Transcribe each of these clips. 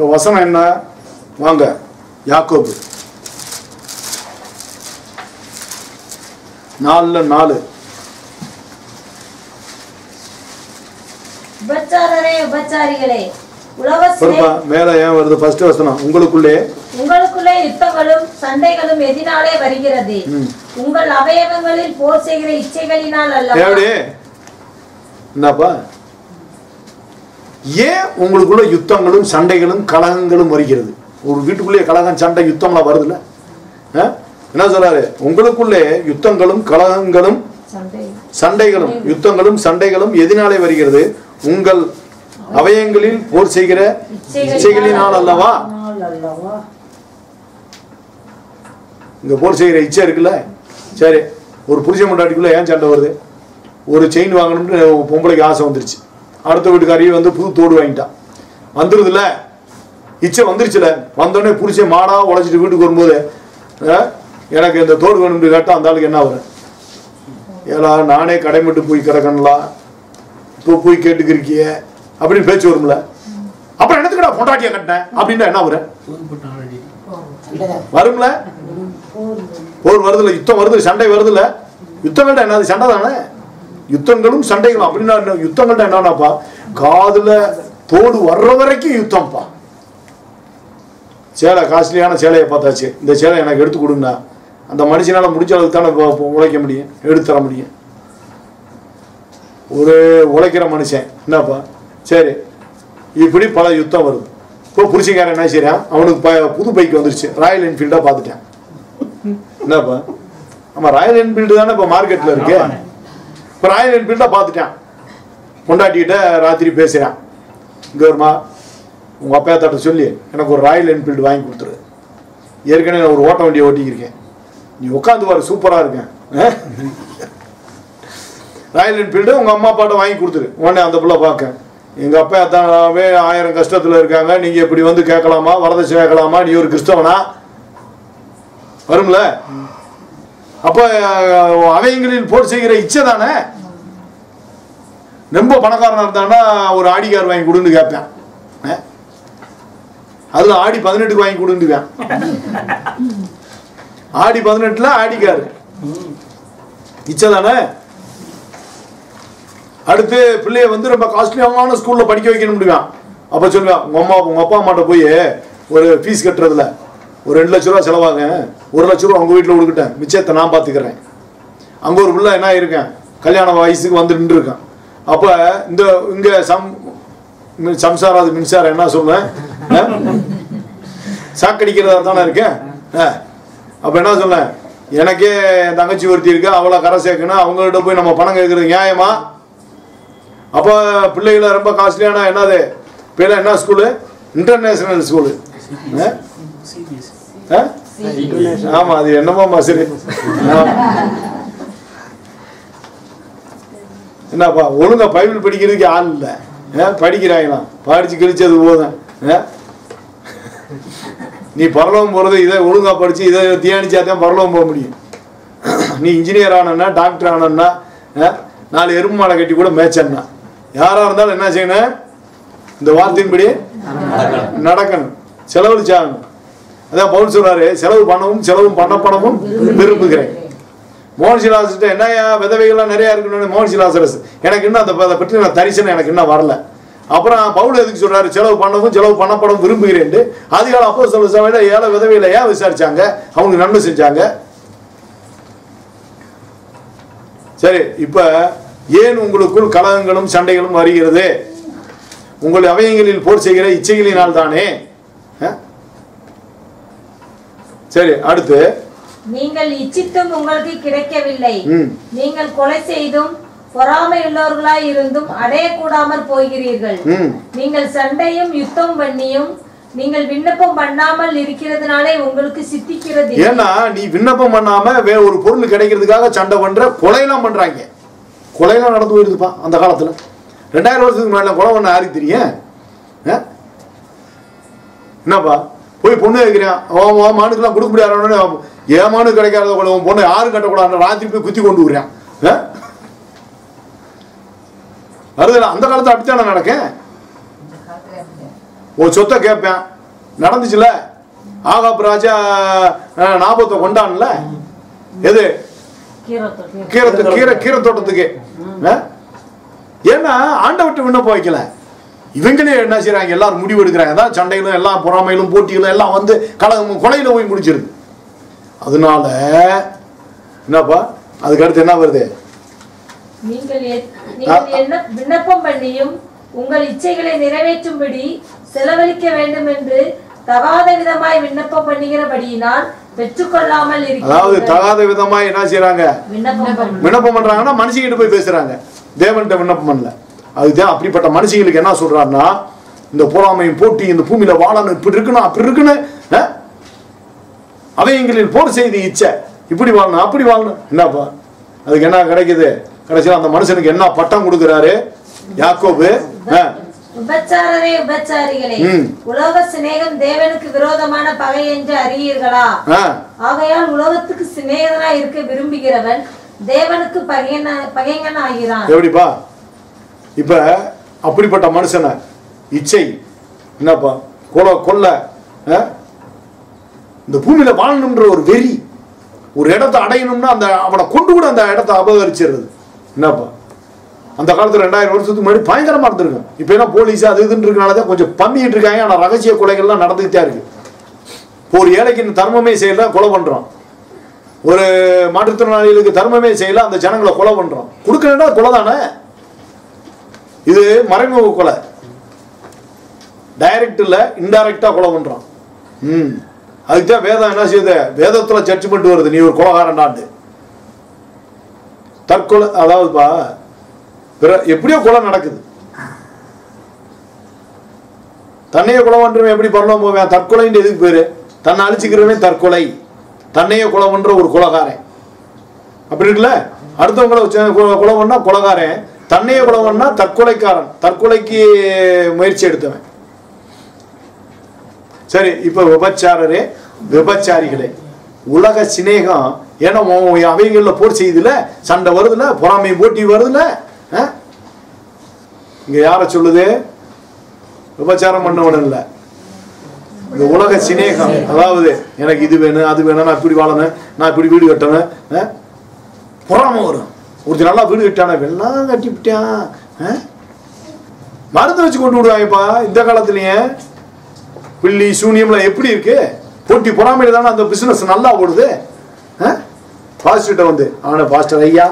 வசனம் என்ன வாங்க யாக்கோபு நாலுல நாலு உபச்சாரரே உபச்சாரிகளே உலக சினை பொறுப்பா மேல ஏன் வருது ஃபர்ஸ்ட் வசனம் உங்களுக்குள்ளே உங்களுக்குள்ளே யுத்தங்களும் சண்டைகளும் எதினாலே வருகிறது உங்கள் அவயவங்களில் போர் செய்கிற இச்சைகளினால் அல்லவா எப்படி என்னப்பா ஏன் உங்களுக்குள்ள யுத்தங்களும் சண்டைகளும் கலகங்களும் வருகிறது ஒரு வீட்டுக்குள்ளே கலகம் சண்டை யுத்தம்லாம் வருதுல்ல ஆ? என்ன சொல்றாரு உங்களுக்குள்ளே யுத்தங்களும் கலகங்களும் சண்டை சண்டைகளும் யுத்தங்களும் சண்டைகளும் எதினாலே வருகிறது உங்கள் அவயங்களில் போர் செய்கிற இச்சைகளினால் அல்லவா அல்லவா இங்க போர் செய்கிற இச்சை இருக்குல்ல சரி ஒரு புருஷன் முண்டாட்டிக்குள்ள ஏன் சண்டை வருது ஒரு செயின் வாங்கணும்னு பொம்பளைக்கு ஆசை வந்துருச்சு அடுத்த வீட்டுக்காரியும் வந்து புது தோடு வாங்கிட்டான் வந்துருதுல இச்சை வந்துருச்சுல வந்தோடனே புருஷன் மாடா உழைச்சிட்டு வீட்டுக்கு வரும்போது அஹ், எனக்கு இந்த தோடு வேணும்னு கேட்டா அந்த ஆளுக்கு என்ன வரும் ஏலா நானே கடைமட்டு போய் கிடக்கணும்லா இப்போ போய் கேட்டுக்கிருக்கிய அப்படின்னு பேச்சு வரும்ல அப்புறம் என்னத்துக்குடா பொண்டாட்டியை கட்டினேன் அப்படின்னா என்ன வரும் வரும்ல போர் வருதுல யுத்தம் வருது சண்டை வருதுல யுத்தங்கள்ட்ட என்னது சண்டை தானே யுத்தங்களும் சண்டைகளும் அப்படின்னா என்ன யுத்தங்கள்ட்ட என்னன்னாப்பா காதுல தோடு வர்ற வரைக்கும் யுத்தம்ப்பா சேலை காஸ்ட்லியான சேலையை பார்த்தாச்சு இந்த சேலை எனக்கு எடுத்து கொடுங்கண்ணா அந்த மனுஷனால முடிஞ்ச அளவுக்கு தானே இப்போ- இப்போ உழைக்க முடியும் எடுத்து தர முடியும் ஒரு உழைக்கிற மனுஷன் என்னப்பா சரி இப்படி பல யுத்தம் வருது இப்போ புருஷங்காரன் என்ன செய்றான் அவனுக்கு ப- புது பைக் வந்துருச்சு ராயல் என்ஃபீல்டாக பார்த்துட்டேன் என்னப்பா ஆமாம் ராயல் என்ஃபீல்டு தானே இப்போ மார்க்கெட்டில் இருக்கு இப்போ ராயல் என்ஃபீல்டாக பார்த்துட்டான் பொண்டாட்டிக்கிட்ட ராத்திரி பேசுகிறான் இங்கே வருமா உங்கள் அப்பா தாட்ட சொல்லி எனக்கு ஒரு ராயல் என்ஃபீல்டு வாங்கி கொடுத்துரு ஏற்கனவே நான் ஒரு ஓட்ட வண்டியை ஓட்டிக்கிருக்கேன் நீ உட்காந்து பாரு சூப்பராக இருக்கேன் ஆ? ராயல் என்ஃபீல்டு உங்கள் அம்மா அப்பாட்ட வாங்கி கொடுத்துரு உடனே அந்த பிள்ளை பார்க்க எங்கள் அப்பா அத்தாவே ஆயிரம் கஷ்டத்தில் இருக்காங்க நீங்கள் இப்படி வந்து கேட்கலாமா வரதட்சணை கேட்கலாமா நீ ஒரு கிறிஸ்தவனா வரும்ல அப்போ அவைங்களில் போர் செய்கிற இச்சை தானே ரொம்ப பணக்காரனா இருந்தான்னா ஒரு ஆடி கார் வாங்கி கொடுன்னு கேட்பேன் ஆ? அதுல ஆடி பதினெட்டுக்கு வாங்கி கொடுன்னுவேன் ஆடி பதினெட்டுல ஆடி கார் இச்சை தானே அடுத்து பிள்ளைய வந்து ரொம்ப காஸ்ட்லியான ஸ்கூல்ல படிக்க வைக்கணும் முடியும் அப்ப சொல்லுவேன் உங்க அம்மா உங்க அப்பா அம்மாட்ட போய் ஒரு ஃபீஸ் கட்டுறதுல ஒரு ரெண்டு லட்ச ரூபா செலவாங்க ஒரு லட்ச ரூபா உங்க வீட்டில் கொடுக்கிட்டேன் மிச்சத்தை நான் பார்த்துக்கிறேன் அங்க ஒரு பிள்ளை என்ன இருக்கேன் கல்யாண வயசுக்கு வந்து நின்று இருக்கேன் அப்ப இந்த இங்க சம் மி- சம்சாராது மின்சாரம் என்ன சொல்லுவேன் ஆ? சாக்கடிக்கிறதா தானே இருக்கேன் ஆ. அப்ப என்ன சொல்லேன் எனக்கே என் தங்கச்சி ஒருத்தி இருக்கு அவளை கரை சேர்க்கணும் அவங்கள்ட்ட போய் நம்ம பணம் கேட்கறது நியாயமா அப்போ பிள்ளைகளை ரொம்ப காஸ்ட்லியான என்னது பேர் என்ன ஸ்கூலு இன்டர்நேஷனல் ஸ்கூலு ஆமா அது என்னமாம்மா சரி ஆ. என்னப்பா ஒழுங்கா பைபிள் படிக்கிறதுக்கு ஆள் இல்லை படிக்கிறாங்களாம் படிச்சு கிழிச்சது போதும் ஆ? நீ பரலோகம் போறது இதை ஒழுங்கா படிச்சு இதை தியானிச்சா தான் பரலோகம் போக முடியும் நீ இன்ஜினியர் ஆனன்னா டாக்டர் ஆனன்னா ஆ? நாலு எறும்பு மாடை கட்டி கூட மேய்ச்சன்னா யாரா இருந்தாலும் என்ன செய்யணும் இந்த வார்த்தையின்படி நடக்கணும் செலவழிச்சாகணும் அதான் பவுல் சொல்றாரு செலவு பண்ணவும் செலவும் பண்ணப்படவும் விரும்புகிறேன் மோகன் சிலாசர்கிட்ட என்னையா விதவைகள்லாம் நிறைய இருக்குன்னு மோகன் சிலாசரஸ் எனக்கு இன்னும் அதை அதை பற்றி நான் தரிசனம் எனக்கு இன்னும் வரல அப்புறம் பவுல் எதுக்கு சொல்றாரு செலவு பண்ணவும் செலவு பண்ணப்படவும் விரும்புகிறேன் அதிகால அப்போ சொல்ல சமையல ஏழை விதவையில ஏன் விசாரிச்சாங்க அவங்களுக்கு நன்மை செஞ்சாங்க சரி இப்ப ஏன் உங்களுக்குள் கலகங்களும் சண்டைகளும் வருகிறது உங்கள் அவயங்களில் போர் செய்கிற இச்சைகளினால் தானே அஹ்? சரி அடுத்து நீங்கள் இச்சித்தும் உங்களுக்கு கிடைக்கவில்லை ம். நீங்கள் கொலை செய்தும் பொறாமையுள்ளவர்களாய் இருந்தும் அடையக்கூடாமற் போகிறீர்கள் ம் நீங்கள் சண்டையும் யுத்தம் பண்ணியும் நீங்கள் விண்ணப்பம் பண்ணாமல் இருக்கிறதுனாலே உங்களுக்கு சித்திக்கிறது இல்லை. ஏன்னா நீ விண்ணப்பம் பண்ணாம வே ஒரு பொருள் கிடைக்கிறதுக்காக சண்டை பண்ற கொலையெல்லாம் பண்றாங்க கொலையெல்லாம் நடந்து போயிருதுப்பா அந்த காலத்துல ரெண்டாயிரம் வருஷத்துக்கு முன்னாடி கொலை பண்ண யாருக்கு தெரியும் ஆ? என்னப்பா போய் பொண்ணு வைக்கிறேன் அவன் அவன் மானுக்கெல்லாம் கொடுக்க முடியாது என் மானு கிடைக்காத கொலை உன் பொண்ணு யாரும் கட்டக்கூடாது ராத்திரி போய் குத்தி கொண்டு விடுறேன் ஆ? வருதுல அந்த காலத்துல அப்படித்தானே நடக்கேன் ஒரு சொத்தை கேட்பேன் நடந்துச்சுல ஆகாப் ராஜா அஹ், நாபத்தை கொண்டான்ல எது கீரத்தொட்டி கீரை கீரை கீரை தோட்டத்துக்கு ஆ? ஏன்னா ஆண்டவர்கிட்ட விண்ணப்பம் வைக்கல இவங்களே என்ன செய்றாங்க எல்லாரும் முடிவு எடுக்கிறாங்க அதான் சண்டைகளும் எல்லாம் பொறாமையிலும் போட்டிகளும் எல்லாம் வந்து கலகமும் கொலையில போய் முடிச்சிருது அதனால என்னப்பா அதுக்கு அடுத்து என்ன வருது நீங்கள் எ- நீங்கள் என்ன விண்ணப்பம் பண்ணியும் உங்கள் இச்சைகளை நிறைவேற்றும்படி செலவழிக்க வேண்டும் என்று தகாத விதமாய் விண்ணப்பம் பண்ணுகிறபடியினால் பெற்றுக்கொள்ளாமல் அதாவது இருக்கிறீர்கள் தகாத விதமா என்ன செய்றாங்க விண்ணப்பம் பண்ணு. விண்ணப்பம் பண்றாங்கன்னா மனுஷங்கிட்ட போய் பேசுறாங்க தேவன்கிட்ட விண்ணப்பம் பண்ணல அதுதான் அப்படிப்பட்ட மனுஷங்களுக்கு என்ன சொல்றாருன்னா இந்த பொறாமையும் போட்டி இந்த பூமியில வாழணும் இப்படி இருக்கணும் அப்படி இருக்கணும் ஆ? அவையங்களில் போர் செய்து இச்சை இப்படி வாழணும் அப்படி வாழணும் என்னப்பா அதுக்கு என்ன கிடைக்குது கடைசியில் அந்த மனுஷனுக்கு என்ன பட்டம் கொடுக்குறாரு யாக்கோபு ஆ, உபச்சாரரே உபச்சாரிகளே ம். உலக சிநேகம் தேவனுக்கு விரோதமான பகை என்று அறியீர்களா ஆ, ஆகையால் உலகத்துக்கு சிநேகனாய் இருக்க விரும்புகிறவன் தேவனுக்கு பகையன பகைஞன் ஆகிறான் எப்படிப்பா இப்ப அப்படிப்பட்ட மனுஷனை இச்சை என்னப்பா கொலை கொல்ல ஆ? இந்த பூமியில வாழணுன்ற ஒரு வெறி ஒரு இடத்தை அடையணும்னா அந்த அவனை கொண்டு கூட அந்த இடத்தை அபகரிச்சிடுறது என்னப்பா அந்த காலத்துல ரெண்டாயிரம் வருஷத்துக்கு முன்னாடி பயங்கரமா இருந்திருக்கும் இப்போ என்ன போலீஸ் அது இதுன்னு இருக்கனால தான் கொஞ்சம் பம்பிக்கிட்டு இருக்காங்க ஆனா ரகசிய கொலைகள்லாம் நடந்துகிட்டே இருக்கு ஒரு ஏழைக்கு இந்த தர்மமே செய்யல கொலை பண்றோம் ஒரு மாற்றுத்திறனாளிகளுக்கு தர்மமே செய்யல அந்த ஜனங்களை கொலை பண்றோம் கொடுக்கணும்னா கொலை தானே இது மறைமுக கொலை டைரக்ட் இல்ல இன்டைரக்டா கொலை பண்றான் ம் அதுக்கு தான் வேதம் என்ன செய்யுது வேதத்துல ஜட்ஜ்மெண்ட் வருது நீ ஒரு கொலைகாரன்டாண்டு தற்கொலை அதாவதுப்பா பிற- எப்படியோ கொலை நடக்குது தன்னையே கொலை பண்றவன் எப்படி பரலோகம் போவேன் தற்கொலைன்னு எதுக்கு பேரு தன்னை அழிச்சுக்கிறவன் தற்கொலை தன்னையே கொலை பண்ற ஒரு கொலைகாரன் அப்படி இருக்குல்ல அடுத்தவங்கள வச்சு கொ- கொலை பண்ணா கொலைகாரன் தன்னையே கொலை பண்ணா தற்கொலைக்காரன் தற்கொலைக்கு முயற்சி எடுத்தவன் சரி இப்ப விபச்சாரரே விபச்சாரிகளே உலக சிநேகம் ஏன்னா உன் அவைகளில் போர் செய்யுதுல சண்டை வருதுல பொறாமை போட்டி வருதுல ஆ? இங்க யார சொல்லுது விபச்சாரம் பண்ணவன் இல்ல இந்த உலக சிநேகம் அதாவது எனக்கு இது வேணும் அது வேணும் நான் இப்படி வாழணும் நான் இப்படி வீடு கட்டணும் ஆ? பொறாமை வரும் ஒருத்தர் நல்லா வீடு கட்டான வெள்ளம் கட்டிவிட்டான் ஆ? மருந்து வச்சு கொண்டு விடுவாங்கப்பா இந்த காலத்துலயே பில்லி சூனியம்லாம் எப்படி இருக்கு போட்டி பொறாமையில தானே அந்த பிசினஸ் நல்லா ஓடுது பாஸ்டர்கிட்ட வந்து அவனை பாஸ்டர் ஐயா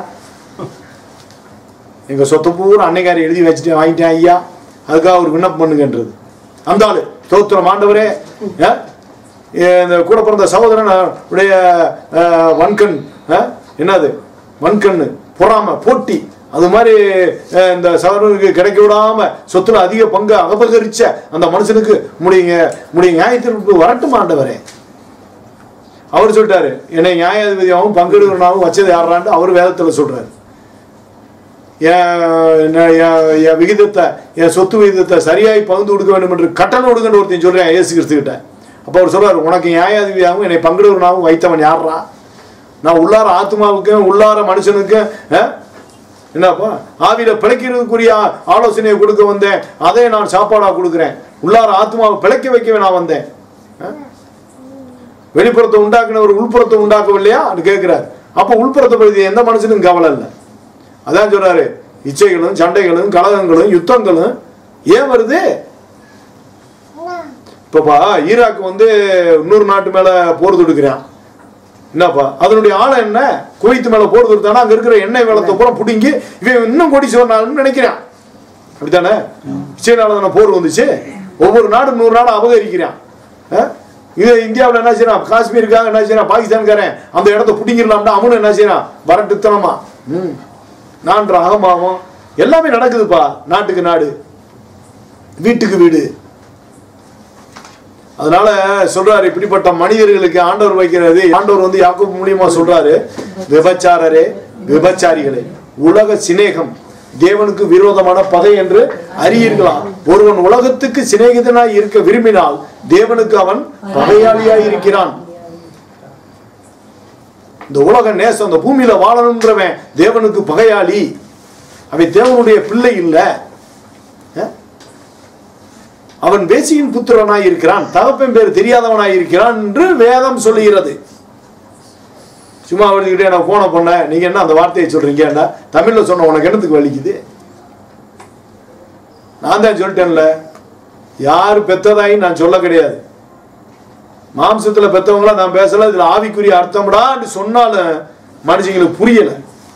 எங்க சொத்து பூரா அன்னைக்காரி எழுதி வச்சுட்டு வாங்கிட்டேன் ஐயா அதுக்காக ஒரு விண்ணப்பம் பண்ணுங்கன்றது அந்த ஆளு ஸ்தோத்திரம் ஆண்டவரே ஆ? ஏ, இந்த கூட பிறந்த சகோதரன் அஹ், உடைய அஹ், வன்கண் ஆ? என்னது வன்கண்ணு பொறாமை போட்டி அது மாதிரி அஹ், இந்த சகோதரனுக்கு கிடைக்க விடாம சொத்துல அதிக பங்கு அபகரிச்ச அந்த மனுஷனுக்கு முடியுங்க முடிய நியாயத்திற்கு வரட்டும் ஆண்டவரே அவர் சொல்லிட்டாரு என்னை நியாயாதிபதியாகவும் பங்கெடுக்கிறனாவும் வச்சது யாரான்னு அவர் வேதத்துல சொல்றாரு என் என்ன- என் என் விகிதத்தை என் சொத்து விகிதத்தை சரியாய் பகிர்ந்து கொடுக்க வேண்டும் என்று கட்டளை கொடுங்கன்னு ஒருத்தன் சொல்றேன் இயேசு கிறிஸ்து கிட்ட அப்போ அவர் சொல்றாரு உனக்கு நியாயாதிபதியாகவும் என்னை பங்கிடுவனாகவும் வைத்தவன் யாரா நான் உள்ளார ஆத்மாவுக்கும் உள்ளார மனுஷனுக்கும் ஆ? என்னப்பா ஆவியில பிழைக்கிறதுக்குரிய ஆ- ஆலோசனையை கொடுக்க வந்தேன் அதை நான் சாப்பாடா கொடுக்குறேன் உள்ளார ஆத்மாவை பிழைக்க வைக்கவே நான் வந்தேன் ஆ? வெளிப்புறத்தை உண்டாக்குனவர் உள்புறத்தை உண்டாக்கவில்லையா அது கேட்கிறார் அப்போ உள்புறத்தை பற்றி எந்த மனுஷனுக்கும் கவலை இல்லை அதான் சொல்றாரு இச்சைகளும் சண்டைகளும் கலகங்களும் யுத்தங்களும் ஏன் வருது இப்பப்பா ஈராக் வந்து இன்னொரு நாட்டு மேல போர் தொடுக்கிறான் என்னப்பா அதனுடைய ஆழம் என்ன குவைத்து மேல போர் தொடுத்தானா அங்க இருக்கிற எண்ணெய் வெள்ளத்தை பூரா பிடுங்கி இவன் இன்னும் கோடீஸ்வரன் நினைக்கிறான் அப்படித்தானே சீனால தானே போர் வந்துச்சு ஒவ்வொரு நாடு நூறு நாடு அபகரிக்கிறான் ஆ? இது இந்தியாவில் என்ன செய்யறான் காஷ்மீருக்காக என்ன செய்யறான் பாகிஸ்தான்காரன் அந்த இடத்த பிடிங்கிடலாம்னா அவனும் என்ன செய்யறான் வரட்டுத்தனமா ம் நான்ற அகமாவும் எல்லாமே நடக்குதுப்பா நாட்டுக்கு நாடு வீட்டுக்கு வீடு அதனால சொல்றாரு இப்படிப்பட்ட மனிதர்களுக்கு ஆண்டவர் வைக்கிறது ஆண்டவர் வந்து யாக்கோபு மூலியமா சொல்றாரு விபச்சாரரே விபச்சாரிகளே உலக சிநேகம் தேவனுக்கு விரோதமான பகை என்று அறியீர்களாம் ஒருவன் உலகத்துக்கு சிநேகிதனாய் இருக்க விரும்பினால் தேவனுக்கு அவன் பகையாளியாய் இருக்கிறான் இந்த உலக நேசம் இந்த பூமியில வாழணுன்றவன் தேவனுக்கு பகையாளி அவன் தேவனுடைய பிள்ளை இல்லை அவன் வேசியின் புத்திரனாய் இருக்கிறான் தகப்பன் பேர் தெரியாதவனாய் இருக்கிறான் என்று வேதம் சொல்லுகிறது சும்மா அவர்கிட்ட நான் போன பண்ண நீங்க என்ன அந்த வார்த்தையை சொல்றீங்கன்னா தமிழ்ல சொன்ன உனக்கு என்னத்துக்கு வலிக்குது நான் தான் சொல்லிட்டேன்ல யார் பெத்ததாய் நான் சொல்ல கிடையாது மாம்சத்துல பெத்தவங்கள நான் பேசல இதுல ஆவிக்குரிய அர்த்தம்டா சொன்னாலும் மனுஷங்களுக்கு புரியல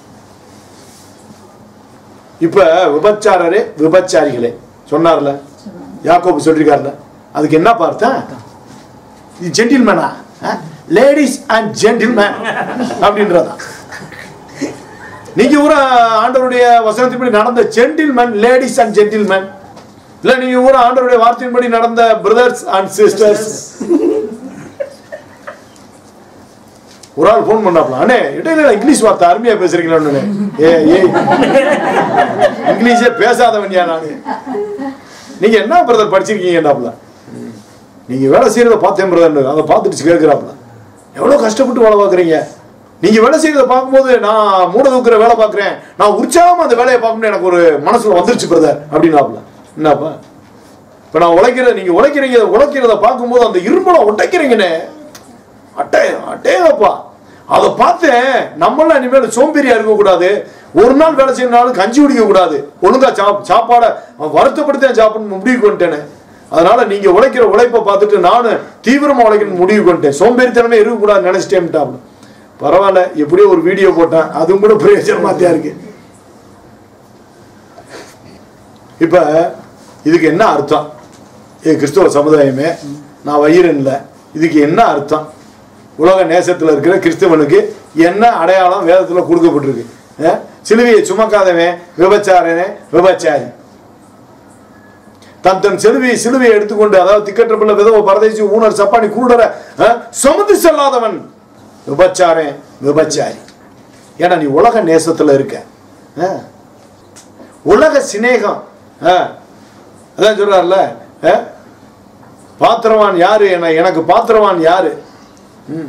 இப்ப விபச்சாரரே விபச்சாரிகளே சொன்னார்ல யாக்கோபு சொல்லிருக்காருல அதுக்கு என்ன பார்த்தேன் இது ஜென்டில்மேனா லேடிஸ் அண்ட் ஜென்டில்மேன் அப்படின்றதா நீங்க ஊரா ஆண்டவருடைய வசனத்தின்படி நடந்த ஜென்டில்மேன் லேடிஸ் அண்ட் ஜென்டில்மேன் இல்ல நீங்க ஊரா ஆண்டவருடைய வார்த்தையின்படி நடந்த பிரதர்ஸ் அண்ட் சிஸ்டர்ஸ் ஒரு ஆள் ஃபோன் பண்ணாப்ல அண்ணே இடையில இங்கிலீஷ் வார்த்தை அருமையா பேசுறீங்களா ஏ ஏ இங்கிலீஷே பேசாதவன்யா நானு நீங்க என்ன பிரதர் படிச்சிருக்கீங்கடாப்ல நீங்க வேலை செய்யறத பார்த்தேன் பிரதர் அதை பார்த்துட்டு கேட்கிறாப்ல எவ்வளவு கஷ்டப்பட்டு வேலை பார்க்குறீங்க நீங்க வேலை செய்யறத பார்க்கும்போது நான் மூட தூக்குற வேலை பார்க்குறேன் நான் உற்சாகமா அந்த வேலையை பார்க்கணும்னு எனக்கு ஒரு மனசுல வந்துருச்சு பிரதர் அப்படின்னாப்ல என்னப்பா இப்ப நான் உழைக்கிற நீங்க உழைக்கிறீங்க உழைக்கிறத பார்க்கும்போது அந்த இரும்பலை உடைக்கிறீங்கண்ணே அட்டே அட்டேப்பா அதை பார்த்தேன் நம்மளாம் இனிமேல் சோம்பேறியா இருக்கக்கூடாது ஒரு நாள் வேலை செய்யணும்னாலும் கஞ்சி குடிக்க கூடாது ஒழுங்கா சாப் சாப்பாடை வருத்தப்படுத்தேன் சாப்பிடணும் முடிவு கொண்டேனே அதனால நீங்க உழைக்கிற உழைப்பை பார்த்துட்டு நானும் தீவிரமா உழைக்கணும் முடிவு கொண்டேன் சோம்பேறித்தனமே இருக்கக்கூடாது நினைச்சிட்டேன்ட்டாப்ல பரவாயில்ல எப்படியோ ஒரு வீடியோ போட்டேன் அதுவும் கூட பிரயோஜனமா தான் இருக்கு இப்ப இதுக்கு என்ன அர்த்தம் ஏ கிறிஸ்தவ சமுதாயமே நான் வயிறு இல்லை இதுக்கு என்ன அர்த்தம் உலக நேசத்துல இருக்கிற கிறிஸ்தவனுக்கு என்ன அடையாளம் வேதத்துல கொடுக்கப்பட்டிருக்கு அஹ்? சிலுவையை சுமக்காதவன் விபச்சாரனே விபச்சாரி தன் தன் சிலுவையை சிலுவையை எடுத்துக்கொண்டு அதாவது திக்கற்ற பிள்ளை விதவ பரதேசி ஊனர் சப்பானி கூடற அஹ், சுமந்து செல்லாதவன் விபச்சாரன் விபச்சாரி ஏன்னா நீ உலக நேசத்துல இருக்க அஹ்? உலக சிநேகம் அஹ், அதான் சொல்றாருல அஹ், பாத்திரவான் யாரு என எனக்கு பாத்திரவான் யாரு ம்.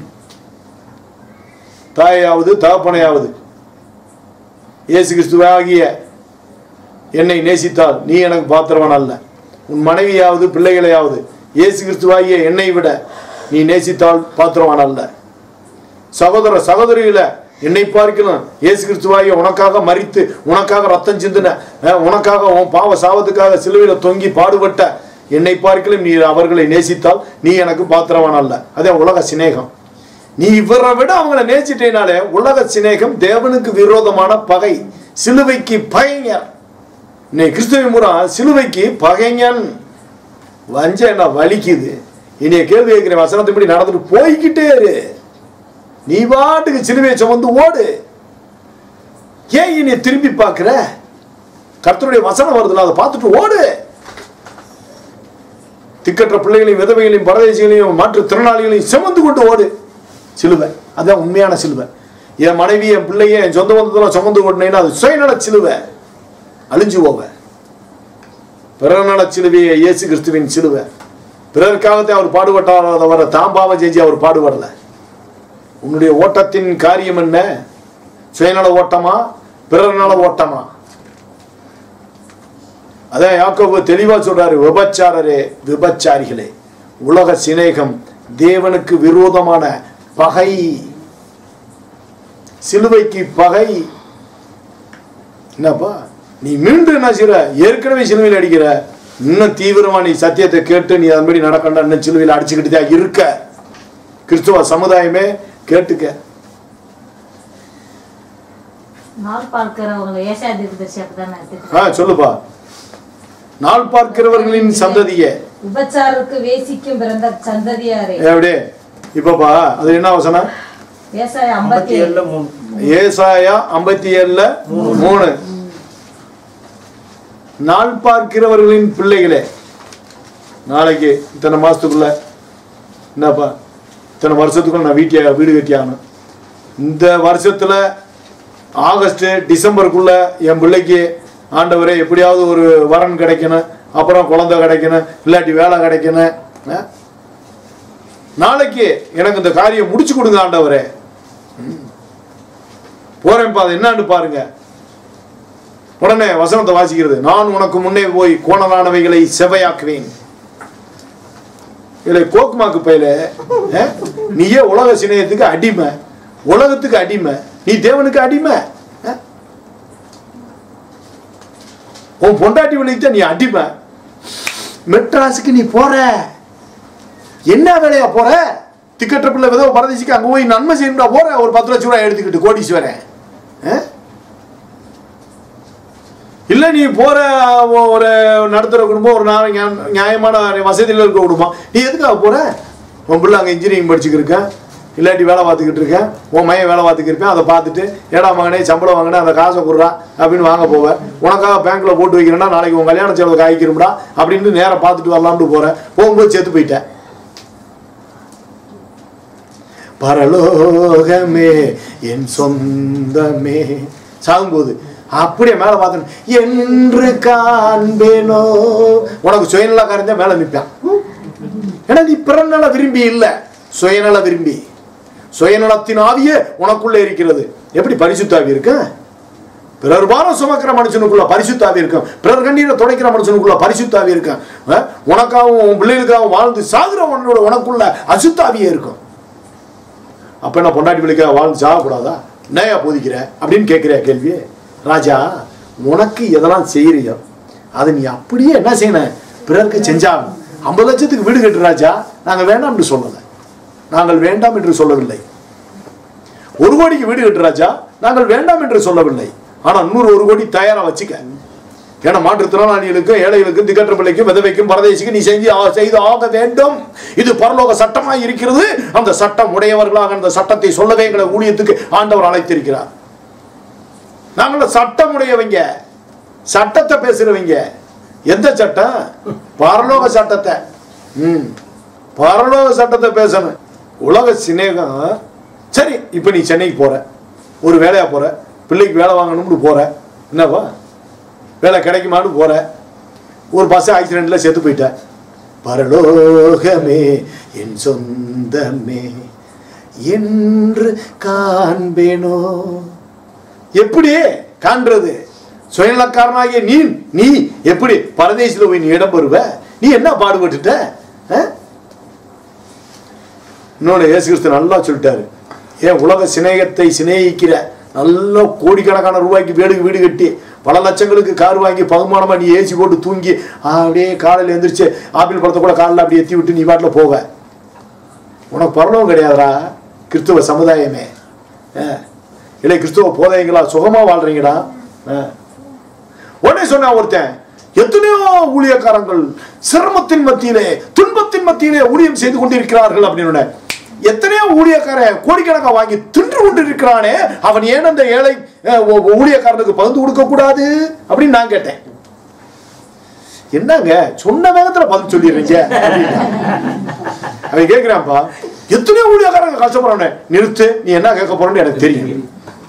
தாயாவது தகப்பனையாவது இயேசு கிறிஸ்துவாகிய என்னை நேசித்தால் நீ எனக்கு பாத்திரவான் அல்ல உன் மனைவியாவது பிள்ளைகளையாவது இயேசு கிறிஸ்துவாகிய என்னை விட நீ நேசித்தால் பாத்திரவான் அல்ல சகோதர சகோதரிகளை என்னை பார்க்கணும் இயேசு கிறிஸ்துவாகிய உனக்காக மறித்து உனக்காக ரத்தம் சிந்தின அஹ், உனக்காக உன் பாவ சாவத்துக்காக சிலுவையில தொங்கி பாடுபட்ட என்னை பார்க்கலும் நீ அவர்களை நேசித்தால் நீ எனக்கு பாத்திரவான் அல்ல அதே உலக சிநேகம் நீ இவரை விட அவங்கள நேசிட்டேனாலே உலக சிநேகம் தேவனுக்கு விரோதமான பகை சிலுவைக்கு பகைஞர் நீ கிறிஸ்துவ முறை சிலுவைக்கு பகைஞன் வஞ்ச என்ன வலிக்குது இனிய கேள்வி கேட்கிற வசனத்தின்படி நடந்துட்டு போய்கிட்டே இரு நீ பாட்டுக்கு சிலுவையை சுமந்து ஓடு ஏன் இனி திரும்பி பார்க்கிற கர்த்தருடைய வசனம் வருதுல அதை பார்த்துட்டு ஓடு திக்கற்ற பிள்ளைகளையும் விதவைகளையும் பரதேசிகளையும் மாற்று திறனாளிகளையும் சுமந்து கொண்டு ஓடு சிலுவை அதான் உண்மையான சிலுவை என் மனைவி என் பிள்ளைய என் சொந்த பந்தத்தெல்லாம் சுமந்து ஓடினேன்னா அது சுயநல சிலுவை அழிஞ்சு போவ பிறநல சிலுவையை இயேசு கிறிஸ்துவின் சிலுவை பிறருக்காகத்தான் அவர் பாடுபட்டார் தவிர தாம் பாவம் செஞ்சு அவர் பாடுபடல உன்னுடைய ஓட்டத்தின் காரியம் என்ன சுயநல ஓட்டமா பிறர் நல ஓட்டமா அதான் யாக்கோபு தெளிவா சொல்றாரு விபச்சாரரே விபச்சாரிகளே உலக சிநேகம் தேவனுக்கு விரோதமான பகை சிலுவைக்கு பகை என்னப்பா நீ மீண்டும் என்ன செய்யற ஏற்கனவே சிலுவையில் அடிக்கிற இன்னும் தீவிரமா நீ சத்தியத்தை கேட்டு நீ அதன்படி நடக்கண்டா இன்னும் சிலுவையில் அடிச்சுக்கிட்டு தான் இருக்க கிறிஸ்துவ சமுதாயமே கேட்டுக்க நாள் பார்க்கிறவங்க ஏசாய தீர்க்கதரிசி அப்படிதான் ஆ எடுத்துக்கிறாங்க சொல்லுப்பா நாள் பார்க்கிறவர்களின் சந்ததியே விபச்சாரருக்கு வேசிக்கும் பிறந்த சந்ததியாரே எப்படி இப்பப்பா அது என்ன வசனம் ஏசாய ஐம்பத்தி ஐம்பத்தி ஏழு ஏழுல மூணு ஏசாயா ஐம்பத்தி ஏழுல மூணு நாள் பார்க்கிறவர்களின் பிள்ளைகளே நாளைக்கு இத்தனை மாசத்துக்குள்ள என்னப்பா இத்தனை வருஷத்துக்குள்ள நான் வீட்டிய வீடு கட்டி ஆகணும் இந்த வருஷத்துல ஆகஸ்ட் டிசம்பருக்குள்ள என் பிள்ளைக்கு ஆண்டவரே எப்படியாவது ஒரு வரன் கிடைக்கணும் அப்புறம் குழந்தை கிடைக்கணும் இல்லாட்டி வேலை கிடைக்கணும் ஆ? நாளைக்கு எனக்கு இந்த காரியம் முடிச்சு கொடுங்க ஆண்டவரே போறேன் அது என்னன்னு பாருங்க உடனே வசனத்தை வாசிக்கிறது நான் உனக்கு முன்னே போய் கோணலானவைகளை செவையாக்குவேன் இல்லை கோக்குமாக்கு பையில அஹ், நீயே உலக சிநேகத்துக்கு அடிமை உலகத்துக்கு அடிமை நீ தேவனுக்கு அடிமை அஹ்? உன் பொண்டாட்டி விலைக்கு நீ அடிமை மெட்ராஸுக்கு நீ போற என்ன வேலையா போற திக்கற்ற பிள்ளை விதவ பரதேசிக்கு அங்க போய் நன்மை செய்யணும்டா போற ஒரு பத்து லட்சம் ரூபாய் எடுத்துக்கிட்டு கோடீஸ்வரன் அஹ்? இல்ல நீ போற ஒ- ஒரு நடத்துற குடும்பம் ஒரு நா- நியா- நியாயமான வசதியில் இருக்க குடும்பம் நீ எதுக்காக போற உன் பிள்ளை அங்கே இன்ஜினியரிங் படிச்சுக்கிருக்கேன் இல்லாட்டி வேலை பார்த்துக்கிட்டு இருக்கேன் உன் மையன் வேலை பார்த்துக்கிருப்பேன் அதை பார்த்துட்டு ஏடா மகனே சம்பளம் வாங்கினே அந்த காசை கொடுறா அப்படின்னு வாங்க போவேன் உனக்காக பேங்க்ல போட்டு வைக்கிறேன்னா நாளைக்கு உன் கல்யாண செலவு காய்க்கிறோம்டா அப்படின்னு நேரம் பார்த்துட்டு வரலாம்னு போறேன் போகும்போது செத்து போயிட்டேன் பரலோகமே என் சொந்தமே சாகும்போது அப்படியே மேல பார்த்தேன் என்று காண்பேனோ உனக்கு சுயநலக்காரன் தான் மேல நிற்பான் ஏன்னா நீ பிறநல விரும்பி இல்ல சுயநல விரும்பி சுயநலத்தின் ஆவியே உனக்குள்ள இருக்கிறது எப்படி பரிசுத்தாவி இருக்கு பிறர் பாரம் சுமக்கிற மனுஷனுக்குள்ள பரிசுத்தாவி இருக்கும் பிறர் கண்ணீரை துடைக்கிற மனுஷனுக்குள்ள பரிசுத்தாவி இருக்கும் அஹ், உனக்காகவும் உன் பிள்ளைகளுக்காகவும் வாழ்ந்து சாகுற உன்னோட உனக்குள்ள அசுத்தாவியே இருக்கும் அப்ப என்ன பொண்டாட்டி பிள்ளைக்காக வாழ்ந்து சாகக்கூடாதா என்னையா போதிக்கிற அப்படின்னு கேட்கிற கேள்வி ராஜா உனக்கு எதெல்லாம் செய்யறியோ அதை நீ அப்படியே என்ன செய்யணும் பிறருக்கு செஞ்சாகணும் ஐம்பது லட்சத்துக்கு வீடு கட்டு ராஜா நாங்கள் வேண்டாம் என்று சொல்லலை நாங்கள் வேண்டாம் என்று சொல்லவில்லை ஒரு கோடிக்கு வீடு கட்டு ராஜா நாங்கள் வேண்டாம் என்று சொல்லவில்லை ஆனா இன்னொரு ஒரு கோடி தயாரா வச்சுக்க ஏன்னா மாற்றுத்திறனாளிகளுக்கும் ஏழைகளுக்கும் திக்கற்ற பிள்ளைக்கும் விதவைக்கும் பரதேசிக்கும் நீ செஞ்சு ஆ- செய்து ஆக வேண்டும் இது பரலோக சட்டமாய் இருக்கிறது அந்த சட்டம் உடையவர்களாக அந்த சட்டத்தை சொல்லவே எங்களை ஊழியத்துக்கு ஆண்டவர் அழைத்திருக்கிறார் நாங்கள் சட்டம் உடையவங்க சட்டத்தை பேசுறவங்க எந்த சட்டம் பரலோக சட்டத்தை ம் பரலோக சட்டத்தை பேசணும் உலக சிநேகம் சரி இப்போ நீ சென்னைக்கு போற ஒரு வேலையா போற பிள்ளைக்கு வேலை வாங்கணும்னு போற என்னவா வேலை கிடைக்குமான்னு போற ஒரு பஸ் ஆக்சிடென்ட்ல செத்து போயிட்ட பரலோகமே என் சொந்தமே என்று காண்பேனோ எப்படி காண்றது சுயநலக்காரனாகிய நீ நீ எப்படி பரதேசில போய் நீ இடம் பெறுவ நீ என்ன பாடுபட்டுட்ட ஆ? இன்னொன்று இயேசு கிறிஸ்து நல்லா சொல்லிட்டாரு ஏன் உலக சிநேகத்தை சிநேகிக்கிற நல்ல கோடிக்கணக்கான ரூபாய்க்கு வீடுக்கு வீடு கட்டி பல லட்சங்களுக்கு கார் வாங்கி பகுமானமா நீ ஏசி போட்டு தூங்கி அப்படியே காலையில் எந்திரிச்சு ஆப்பிள் பழத்தை கூட காலில் அப்படியே எத்தி விட்டு நீ பாட்டில் போவ உனக்கு பரலவும் கிடையாதுடா கிறிஸ்துவ சமுதாயமே ஆ. இல்லை கிறிஸ்துவ போதைங்களா சுகமா வாழ்றீங்கடா ஆ. உடனே சொன்னா ஒருத்தன் எத்தனையோ ஊழியக்காரங்கள் சிரமத்தின் மத்தியிலே துன்பத்தின் மத்தியிலே ஊழியம் செய்து கொண்டிருக்கிறார்கள் அப்படின்னு எத்தனையோ ஊழியக்காரன் கோடிக்கணக்கா வாங்கி தின்று கொண்டிருக்கிறானே அவன் ஏன் அந்த ஏழை அஹ், ஊ- ஊழியக்காரனுக்கு பகிர்ந்து கொடுக்க கூடாது அப்படின்னு நான் கேட்டேன் என்னங்க சொன்ன வேகத்துல பதில் சொல்லிடுறீங்க அப்படின்னா. அவன் கேட்கிறான்ப்பா எத்தனையோ ஊழியக்காரங்க கஷ்டப்படுறவனே நிறுத்து நீ என்ன கேட்க போறன்னு எனக்கு தெரியும்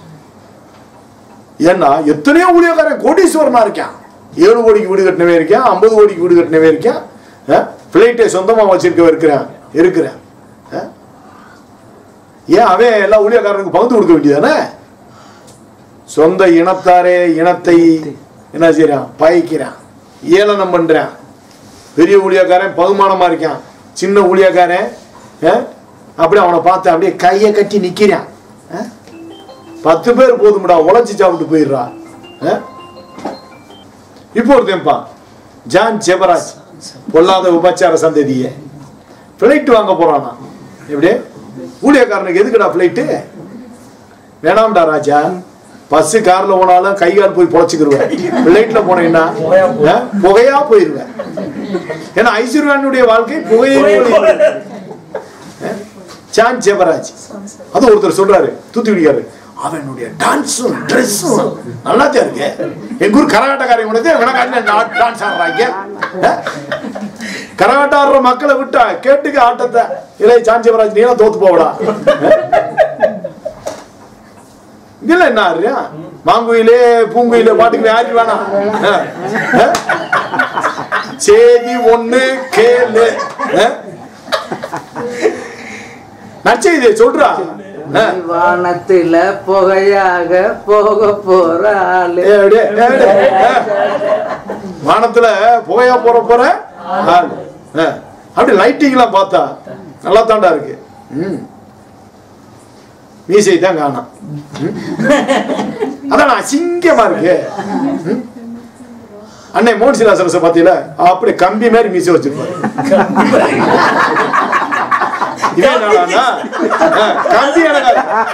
ஏன்னா எத்தனையோ ஊழியக்காரன் கோடீஸ்வரனா இருக்கான் ஏழு கோடிக்கு வீடு கட்டினவே இருக்கேன் ஐம்பது கோடிக்கு வீடு கட்டினவே இருக்கேன் பிளைட்டை சொந்தமா வச்சிருக்க இருக்கிறேன் இருக்கிறேன் அஹ்? ஏன் அவன் எல்லா ஊழியக்காரனுக்கு பகிர்ந்து கொடுக்க வேண்டியதானே சொந்த இனத்தாரே இனத்தை என்ன செய்யறான் பாய்க்கிறான் ஏளனம் பண்றான் பெரிய ஊழியக்காரன் பகுமானமா இருக்கான் சின்ன ஊழியக்காரன் அஹ், அப்படியே அவனை பார்த்து அப்படியே கையை கட்டி நிக்கிறான் அஹ்? பத்து பேர் போதும்டா உழைச்சி சாப்பிட்டு போயிடுறா அஹ்? இப்போ ஒருத்தன்ப்பா ஜான் ஜெபராஜ் பொல்லாத உபச்சார சந்ததியே ஃப்ளைட் வாங்க போறானா எப்படி ஊழியக்காரனுக்கு எதுக்குடா ஃப்ளைட்டு வேணாம்டா ராஜா பஸ் கார்ல போனாலும் கை கால் போய் பொழைச்சிக்கிருவேன் ஃப்ளைட்ல போனீங்கன்னா அஹ், புகையா போயிருவேன் ஏன்னா ஐஸ்வர்யானுடைய வாழ்க்கை புகையே போயிருவேன். அஹ், ஜான் ஜெபராஜ் அது ஒருத்தர் சொல்றாரு தூத்துக்குடிக்காரு அவனுடைய டான்ஸும் ட்ரெஸ்ஸும் நல்லா தான் இருக்கு எங்க ஊர் கரகாட்டக்காரங்க கூட வினக்காட்டின டான்ஸ் ஆடுறாங்க அஹ்? கரகாட்டம் ஆடுற மக்களை விட்டா கேட்டுக்க ஆட்டத்தை இல்லை சாஞ்சிவராஜ் நீலாம் தோத்து போவடா இதுல என்ன ஆடுறியா மாங்குயிலே பூங்குயிலே பாட்டுக்கு யாரு வேணாம் அஹ்? அஹ்? சேதி ஒண்ணு கேளு அஹ்? நற்செய்தியை சொல்றா அஹ்? வானத்தில புகையாக போக போற ஆளு ஏய், அப்படியே, ஏய், அப்படியே, அஹ். வானத்துல புகையா போற போற ஆள். அஹ். அப்படி லைட்டிங்லாம் பார்த்தா நல்லா தாண்டா இருக்கு ம் மீசை தான் காணோம் ம். அதான் அசிங்கமா இருக்கு ம். அன்னை மோன்சிலா சரச பாத்தீங்களா அப்படி கம்பி மாதிரி மீசை வச்சிருப்பாரு இவன் என்னடான்னா, ஆ, கம்பி எனக்கு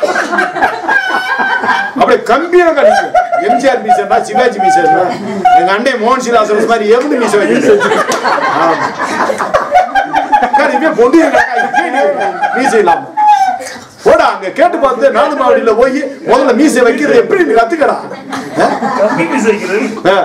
அப்படியே கம்பி எனக்கு அடிக்கும். எம்ஜிஆர் மீசா சிவாஜி மீசா எங்க அண்ணே மோகன் சீலாசன் மாதிரி எவனு மீச வைக்கிறது ஆமா. அக்கா, இவன் பொண்டு இருக்கா, இவன் மீசை இல்லாம போடா அங்க கேட்டு பார்த்து நாலு மாவடியில போய் முதல்ல மீசை வைக்கிறது எப்படி நீ கத்துக்கடா ஆ? கம்பி மீசை வைக்கிறது. ஆ.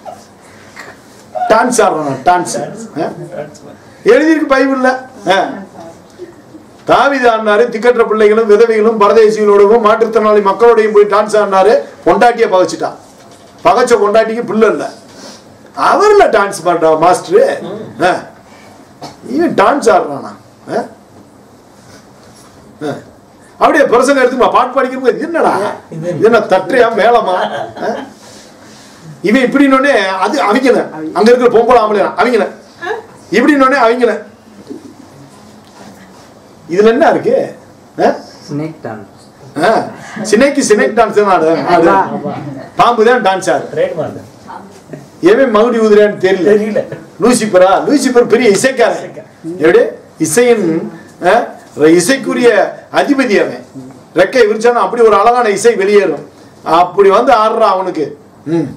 டான்ஸ் ஆடுறான் டான்ஸ் ஆ? எழுதியிருக்கு பைபிள்ல ஆ. தாவீது ஆடினாரு திக்கற்ற பிள்ளைகளும் விதவைகளும் பரதேசிகளோடவும் மாற்றுத்திறனாளி மக்களோடையும் போய் டான்ஸ் ஆடினாரு பொண்டாட்டிய பகைச்சிட்டான் பகைச்ச பொண்டாட்டிக்கு பிள்ளை இல்ல அவர்ல டான்ஸ் பண்றா மாஸ்டர் இவன் டான்ஸ் ஆடுறானா ஆ? ஆ. அப்படியே பிரசங்க எடுத்து பாட்டு படிக்கிறப்ப இது என்னடா இது என்ன தற்றையா மேலமா ஆ? இவன் இப்படின்னொடனே அது அவங்கள அங்க இருக்கிற பொம்பளை ஆம்பளை அவங்கள இப்படின்னொடனே அவங்கள இதுல என்ன இருக்கு ஆ? ஸ்னேக் டான்ஸ் ஆ, சினைக்கு சினைக் டான்ஸ் தான் ஆடு ஆடு பாம்பு தான் டான்ஸ் ஆடு Trademark. எவன் மகுடி ஊதுறான்னு தெரியல தெரியல. லூசிபரா லூசிபர் பெரிய இசைக்காரன் எப்படி இசையின் ஆ, இசைக்குரிய அதிபதி அவன் ரெக்கை விரிச்சானா அப்படி ஒரு அழகான இசை வெளியேறும் அப்படி வந்து ஆடுறான் அவனுக்கு ம்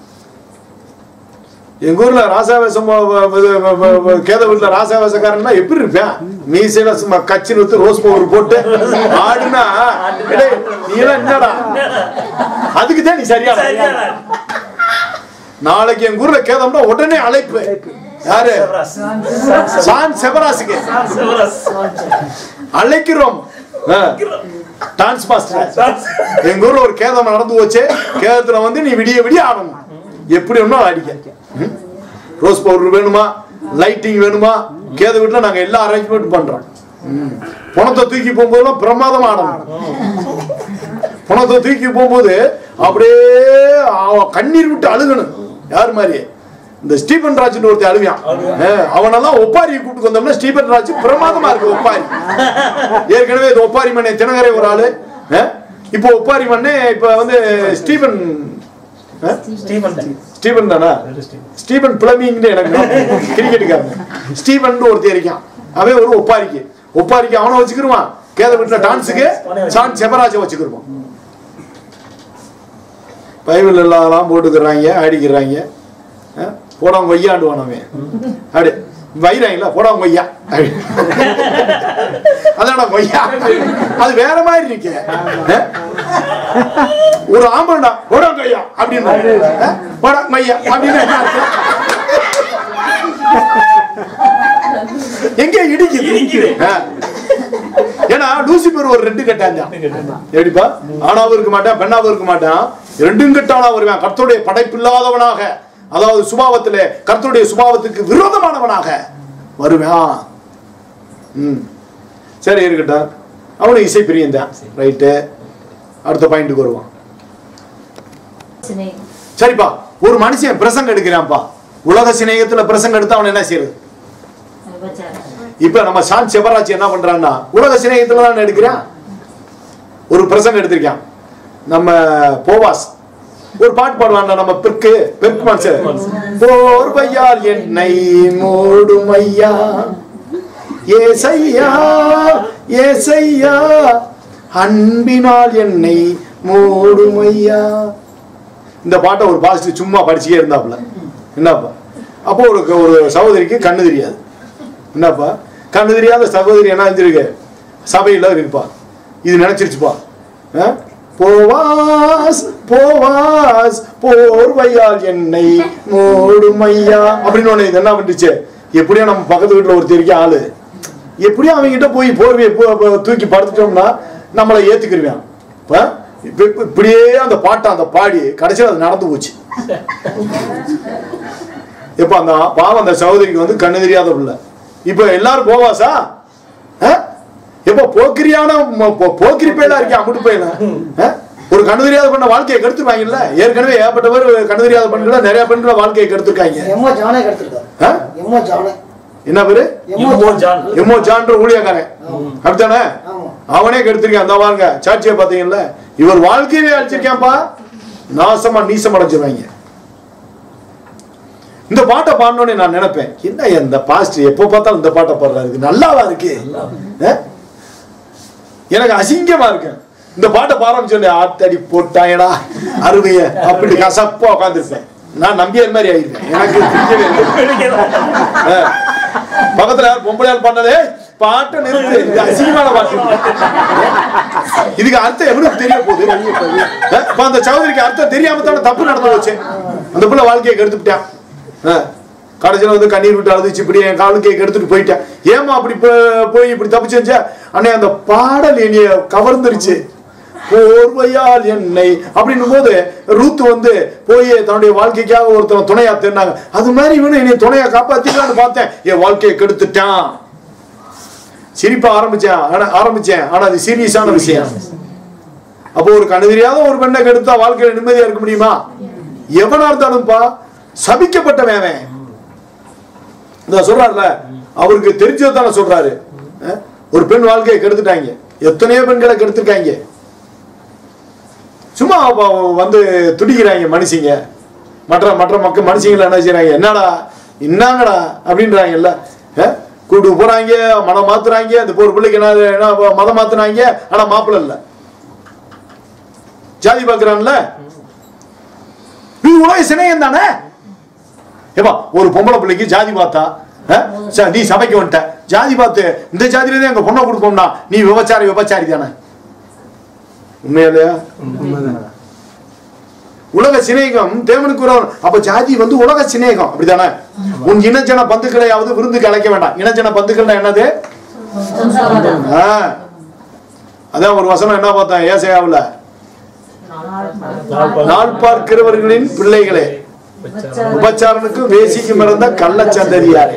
எங்க ஊர்ல ராசாவேசம் கேத வீட்டுல ராசாவேசக்காரன்னா எப்படி இருப்பேன் மீசையில சும்மா கச்சி நிறுத்து ரோஸ் பவுடர் போட்டு ஆடுனா டேய், நீ எல்லாம் என்னடா அதுக்கு தான் நீ சரியா சரியான. நாளைக்கு எங்க ஊர்ல கேதம்னா உடனே அழைப்பு யாரு செவராஸ். சான் செவராசுக்கு செவராஸ். அழைக்கிறோம் ஆ. டான்ஸ் மாஸ்டர் எங்க ஊர்ல ஒரு கேதம் நடந்து போச்சு கேதத்துல வந்து நீ விடிய விடிய ஆடணும் எப்படி வேணுமோ அடிக்க ம்? ரோஸ் பவுடர் வேணுமா லைட்டிங் வேணுமா கேத வீட்டுல நாங்க எல்லா அரேஞ்ச்மெண்ட் பண்றோம் ம். பணத்தை தூக்கி போகும்போதெல்லாம் பிரமாதம் ஆடணும் பணத்தை தூக்கி போகும்போது அப்படியே அவ கண்ணீர் விட்டு அழுகணும் யார் மாதிரி இந்த ஸ்டீபன் ராஜ்னு ஒருத்தர் அழுவியான் அஹ், அவனெல்லாம் ஒப்பாரி கூப்பிட்டு வந்தோம்னா ஸ்டீபன் ராஜ் பிரமாதமா இருக்கு ஒப்பாரி ஏற்கனவே இது ஒப்பாரி மண்ணே தினகரை ஒரு ஆளு அஹ், இப்போ ஒப்பாரி மண்ணே இப்ப வந்து ஸ்டீபன் அஹ், ஸ்டீவன் தான். ஸ்டீபன் தானா வெரி ஸ்டீவன். ஸ்டீபன் பிளமிங்னு எனக்கு கிரிக்கெட்டுக்காரன் ஸ்டீபன் ஒருத்தர் இருக்கான் அவன் ஒரு ஒப்பாரிக்கு ஒப்பாரிக்கு அவனை வச்சுக்கிருவான் கேத வீட்டுல டான்ஸுக்கு சான் செபராஜை வச்சுக்கிருவான் பைபிள் எல்லாம் போட்டுக்கிறாங்க ஆடிக்கிறாங்க அஹ், போடாம கொய்யாண்டுவான் அவன் அப்படி வைறாங்களா போடாம கொய்யா அப்படி. அதான கொய்யா அது வேற மாதிரி இருக்கு அஹ்? ஒரு ஆம்பளடா போடா கொய்யா அப்படின்னு அஹ், போடா கொய்யா அப்படின்னு என்ன அர்த்தம்? எங்க இடிக்குது அஹ். ஏன்னா லூசிபர் ஒரு ரெண்டு கட்டாங்க எப்படிப்பா ஆணாவும் இருக்க மாட்டான் பெண்ணாவும் இருக்க மாட்டான் ரெண்டும் கட்டானா வருவான் கர்த்தருடைய படைப்பில்லாதவனாக அதாவது சுபாவத்திலே கர்த்தருடைய சுபாவத்துக்கு விரோதமானவனாக வருவான் ம் சரி இருக்கட்டும் அவனும் இசை பிரியந்தான் ரைட்டு அடுத்த பாயிண்ட்டுக்கு வருவான் சிநேகம். சரிப்பா ஒரு மனுஷன் பிரசங்க எடுக்கிறான்ப்பா உலக சிநேகத்துல பிரசங்க எடுத்தா அவன் என்ன செய்யறது விபச்சாரம். இப்ப நம்ம சான் செவராஜ் என்ன பண்றான்னா உலக சிநேகத்துல தான் எடுக்கிறான் ஒரு பிரசங்க எடுத்திருக்கான் நம்ம போவாஸ் ஒரு பாட்டு பாடுவான்டா நம்ம பெருக்கு பெருக்கு மனுஷன் போர்வையால் என்னை மூடும் ஐயா ஏசையா ஏசையா அன்பினால் என்னை மூடும் ஐயா இந்த பாட்டை ஒரு பாசிட்டிவ் சும்மா படிச்சுட்டே இருந்தாப்புல என்னப்பா அப்போ ஒரு ஒரு சகோதரிக்கு கண்ணு தெரியாது என்னப்பா கண்ணு தெரியாத சகோதரி என்ன செஞ்சிருக்கு சபையில் இருப்பா இது நினைச்சிருச்சுப்பா ஆ? போவாஸ் போவாஸ் போர்வையால் என்னை மூடுமையா அப்படின்னு ஒண்ணு இது என்ன பண்ணிச்சு எப்படியோ நம்ம பக்கத்து வீட்டுல ஒருத்தர் இருக்க ஆளு எப்படியோ அவங்க கிட்ட போய் போர்வையை போ- போ- தூக்கி படுத்துட்டோம்னா நம்மளை ஏத்துக்கிருவான் இப்ப இப்ப- இப்ப இப்படியே அந்த பாட்டை அந்த பாடி கடைசியில் அது நடந்து போச்சு இப்ப அந்த பாவம் அந்த சகோதரிக்கு வந்து கண்ணு தெரியாத பிள்ளை இப்ப எல்லாரும் போவாசா எப்ப போக்கிரியான ம- போ- போக்கிரி பயிலா இருக்கேன் அம்பிட்டு பயில ஒரு கண்ணு தெரியாத பண்ண வாழ்க்கையை கெடுத்துருவாங்கல்ல ஏற்கனவே ஏற்பட்டவர் கண்ணு தெரியாத பெண்களை நிறைய பெண்களை வாழ்க்கையை கெடுத்துருக்காங்க எம்மோ ஜானே கெடுத்துருக்காரு ஆ? எம்மோ ஜானே என்ன பேரு எம்மோ ஜான் எம்மோ ஜான்ற ஊழியக்காரன் அப்படித்தானே ஆமா அவனே கெடுத்திருக்கான் அந்த பாருங்க சாட்சியை பாத்தீங்கல்ல இவர் வாழ்க்கையவே அழிச்சிருக்கான்ப்பா நாசமா நீசம் அடைஞ்சிருவாங்க இந்த பாட்டை பாடணும்னு நான் நினைப்பேன் என்ன இந்த பாஸ்டர் எப்போ பார்த்தாலும் இந்த பாட்டை பாடுறாரு இது நல்லாவா இருக்கு அஹ்? எனக்கு அசிங்கமா இருக்கு இந்த பாட்டை பாடம் சொல்லி ஆத்தடி போட்டாயடா அருமைய அப்படி கசப்பா உட்காந்துருப்பேன் நான் நம்பியார் மாதிரி ஆயிருப்பேன் எனக்கு பிடிக்கவே இல்லை அஹ். பக்கத்துல யார் பொம்பளையால் பண்ணதே பாட்டை நிறுத்து இது அசிங்கமான பாட்டு இதுக்கு அர்த்தம் எவ்வளவு தெரிய போகுது அஹ், இப்ப அந்த சகோதரிக்கு அர்த்தம் தெரியாம தானே தப்பு நடந்து போச்சு அந்த பிள்ளை வாழ்க்கையை கெடுத்துட்டான் கடைசியில் வந்து கண்ணீர் விட்டு அழுதுச்சு இப்படி என் காலுக்கு எடுத்துட்டு போயிட்டேன் ஏமா அப்படி போ- போய் இப்படி தப்பிச்சு வச்சா அண்ணே அந்த பாடல் என்னைய கவர்ந்துருச்சு போர்வையால் என்னை அப்படின்னும் போது ரூத் வந்து போய் தன்னுடைய வாழ்க்கைக்காக ஒருத்தன் துணையா தேடினாங்க அது மாதிரி இவனு என்னை துணையா காப்பாத்திக்கலாம்னு பார்த்தேன் என் வாழ்க்கையை கெடுத்துட்டான் சிரிப்ப ஆரம்பிச்சேன் ஆனா ஆரம்பிச்சேன் ஆனா அது சீரியஸான விஷயம் அப்போ ஒரு கண்ணு தெரியாத ஒரு பெண்ணை கெடுத்தா வாழ்க்கையில நிம்மதியா இருக்க முடியுமா எவனா இருந்தாலும்பா சபிக்கப்பட்டவன் அவன் இந்த சொல்றாருல அவருக்கு தெரிஞ்சது தானே சொல்றாரு அஹ்? ஒரு பெண் வாழ்க்கையை கெடுத்துட்டாங்க எத்தனையோ பெண்களை கெடுத்துருக்காங்க சும்மா அப்ப வந்து துடிக்கிறாங்க மனுஷங்க மற்ற மற்ற மக்கள் மனுஷங்களை என்ன செய்றாங்க என்னடா இன்னாங்கடா அப்படின்றாங்கல்ல அஹ்? கூட்டு போறாங்க மனம் மாத்துறாங்க அந்த ஒரு பிள்ளைக்கு என்ன என்ன மதம் மாத்துறாங்க ஆனா மாப்பிள்ளை இல்ல ஜாதி பாக்குறான்ல இது உலக சிநேகம் தானே ஏப்பா ஒரு பொம்பளை பிள்ளைக்கு ஜாதி பார்த்தா அஹ், ச- நீ சபைக்கு வந்துட்ட ஜாதி பார்த்து இந்த ஜாதியில தான் எங்க பொண்ணை கொடுப்போம்னா நீ விபச்சாரி விபச்சாரி தானே உண்மையா இல்லையா உலக சிநேகம் தேவனுக்கு உறவு அப்ப ஜாதி வந்து உலக சிநேகம் அப்படிதானே உன் இனஜன பந்துக்களையாவது விருந்துக்கு அழைக்க வேண்டாம் இனஜன பந்துக்கள்னா என்னது ஆ. அதான் ஒரு வசனம் என்ன பார்த்தேன் ஏசையாவுல நாள் பார்க்கிறவர்களின் பிள்ளைகளே உபச்சாரனுக்கும் வேசிக்கும் இருந்த கள்ளச்சந்ததியாரே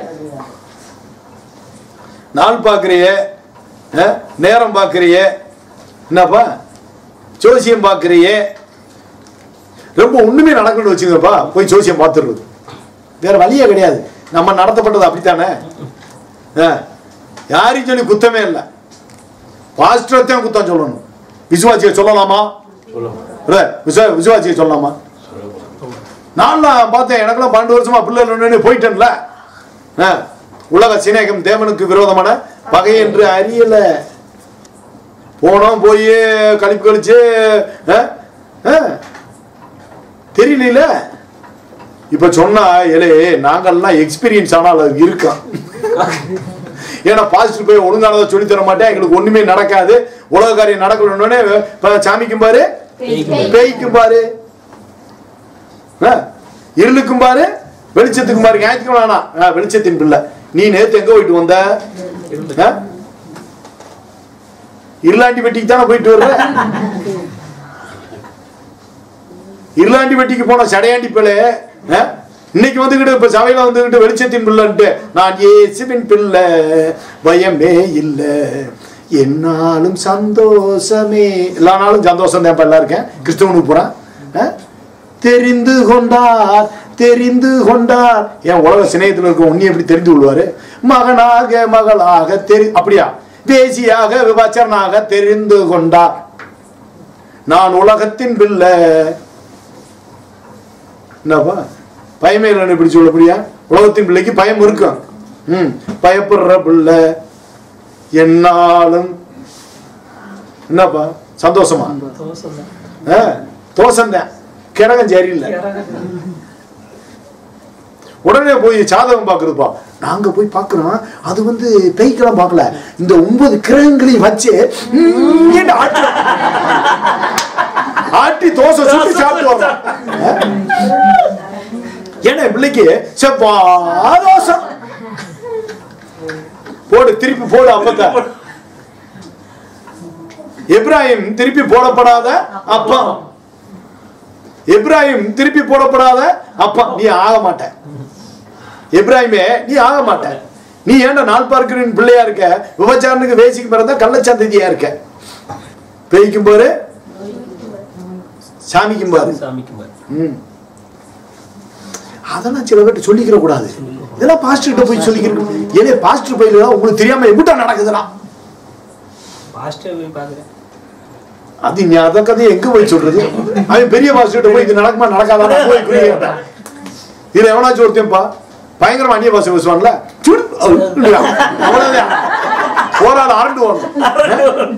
நாள் பார்க்கறியே அஹ், நேரம் பார்க்கறியே என்னப்பா ஜோசியம் பார்க்கறியே ரொம்ப ஒண்ணுமே நடக்கணும்னு வச்சுங்கப்பா போய் ஜோசியம் பார்த்துடுறது வேற வழியே கிடையாது நம்ம நடத்தப்பட்டது அப்படித்தானே அஹ், யாரையும் சொல்லி குத்தமே இல்லை பாஸ்டர்த்தையும் குத்தம் சொல்லணும் விசுவாசியை சொல்லலாமா இல்ல, விசுவா விசுவாசியை சொல்லலாமா நான் பார்த்தேன் எனக்கெல்லாம் பன்னெண்டு வருஷமா பிள்ளை இல்லைன்னு போயிட்டேன்ல ஆ, உலக சிநேகம் தேவனுக்கு விரோதமான பகை என்று அறியல போனோம் போய் கழிப்பு கழிச்சு ஆ, ஆ, தெரியல இப்ப சொன்னா ஏலே நாங்கெல்லாம் எக்ஸ்பீரியன்ஸ் ஆனால் அது இருக்கோம் ஏன்னா பாசிட்டிவ் போய் ஒழுங்கானதை சொல்லி தர மாட்டேன் எங்களுக்கு ஒண்ணுமே நடக்காது உலக காரியம் நடக்கணும்னே இப்ப சாமிக்கும் பாரு பேய்க்கும் பாரு ஆ, இருளுக்கும் பாரு வெளிச்சத்துக்கும் பாரு ஞாயிற்றுக்கிழமை வேணாம். ஆ, வெளிச்சத்தின் பிள்ளை நீ நேத்து எங்க போயிட்டு வந்த ஆ? இருளாண்டி வெட்டிக்கு தானே போயிட்டு வர்ற இருளாண்டி வெட்டிக்கு போன சடையாண்டி பிள்ளை ஆ? இன்னைக்கு வந்துகிட்டு இப்ப சபையில வந்துகிட்டு வெளிச்சத்தின் பிள்ளைன்ட்டு நான் இயேசுவின் பிள்ளை பயமே இல்ல என்னாலும் சந்தோஷமே எல்லா நாளும் சந்தோஷம் தான் இப்ப எல்லாம் இருக்கேன் கிறிஸ்தவனுக்கு போறேன் ஆ? தெரிந்து கொண்டார் தெரிந்து கொண்டார் என் உலக சிநேகத்தில் இருக்க உன்னை எப்படி தெரிந்து கொள்வாரு மகனாக மகளாக தெரி அப்படியா தேசியாக விபச்சரனாக தெரிந்து கொண்டார் நான் உலகத்தின் பிள்ளை என்னப்பா பயமே இல்லைன்னு இப்படி சொல்லப்படியா உலகத்தின் பிள்ளைக்கு பயம் இருக்கும் ம் பயப்படுற பிள்ளை என்னாலும் என்னப்பா சந்தோஷமா ஆ, தோசைதான் கிடகம் சரியில்லை உடனே போய் சாதகம் பார்க்கறதுப்பா நாங்க போய் பார்க்கிறோம் அது வந்து பேய்க்கெல்லாம் பார்க்கல இந்த ஒன்பது கிரகங்களையும் வச்சு ம்ன்னு ஆட்டுறோம். ஆட்டி தோசை சுட்டு சாப்பிட்டு வரோம் ஆ? ஏன்னா என் பிள்ளைக்கு செப்பா தோசை போடு திருப்பி போடு அப்பத்த எப்ராஹிம் திருப்பி போடப்படாத அப்பா எப்ராஹிம் திருப்பி போடப்படாத அப்பா நீ ஆக மாட்ட எப்ராஹிமே நீ ஆக மாட்ட நீ ஏன்டா நாள் பார்க்கிறன் பிள்ளையா இருக்க விபச்சாரனுக்கு வேசிக்கு பிறந்தா கள்ளச்சந்ததியா இருக்க பேய்க்கும் பாரு சாமிக்கும் பாரு சாமிக்கு பாரு. ம். அதெல்லாம் சில பேர்ட்ட சொல்லிக்கிற கூடாது இதெல்லாம் பாஸ்டர் கிட்ட போய் சொல்லிக்கிறோம் ஏனே பாஸ்டர் பையில உங்களுக்கு தெரியாம எப்படிட்டா நடக்குதுடா பாஸ்டர் போய் பாக்குறேன் அது நீ அத கதையை எங்க போய் சொல்றது அவன் பெரிய பாஸ்டர் கிட்ட போய் இது நடக்குமா நடக்காதா நான் போய் குறி கேட்டேன் இதுல எவனாச்சும் ஒருத்தன்ப்பா பயங்கரமா அந்நிய பாஷை பேசுவான்ல சுடு, அப்படியா? அவ்வளவுதான் போராத அரண்டு வரணும்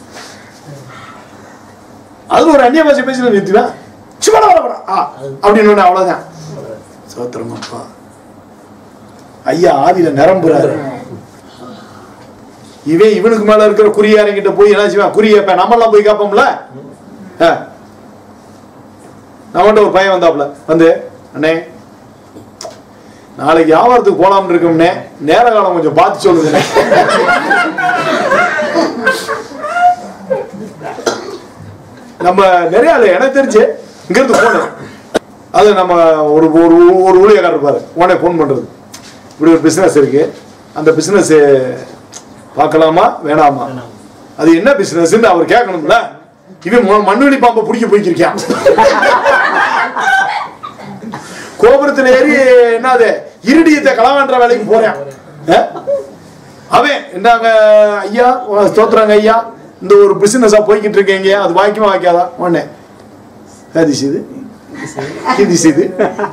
அது ஒரு அந்நிய பாஷை பேசல நிறுத்துவேன் சும்மா வர ஆ அப்படின்னு ஒண்ணு அவ்வளவுதான் சோத்திரமாப்பா ஐயா ஆதியில நிரம்புறாரு இவன் இவனுக்கு மேல இருக்கிற குறியாரங்கிட்ட போய் என்ன செய்வான் குறி கேட்பேன் நம்மளாம் போய் கேட்போம்ல ஆ. நம்மகிட்ட ஒரு பையன் வந்தாப்புல வந்து அண்ணே நாளைக்கு வியாபாரத்துக்கு போலாம்னு இருக்கோம்னே நேர காலம் கொஞ்சம் பார்த்து சொல்லுங்க நம்ம நிறைய ஆளு எனக்கு தெரிஞ்சு இங்க இருந்து போனேன் அது நம்ம ஒரு ஒரு ஒரு ஊழியக்காரர் இருப்பாரு உடனே ஃபோன் பண்றது இப்படி ஒரு பிசினஸ் இருக்கு அந்த பிசினஸ் பார்க்கலாமா வேணாமா அது என்ன பிசினஸ் அவர் கேட்கணும்ல இவன் ம- மண்வெளி பாம்பை பிடிக்க போய்க்கிருக்கான் கோபுரத்துல ஏறி என்னது இருடியத்தை களவான்ற வேலைக்கு போறேன் அஹ்? அவன் என்னங்க ஐயா உ- ஸ்தோத்திரங்க ஐயா இந்த ஒரு பிசினஸா போய்கிட்டு இருக்கீங்க அது வாய்க்குமா வாய்க்காதா உடனே அது இது இது இது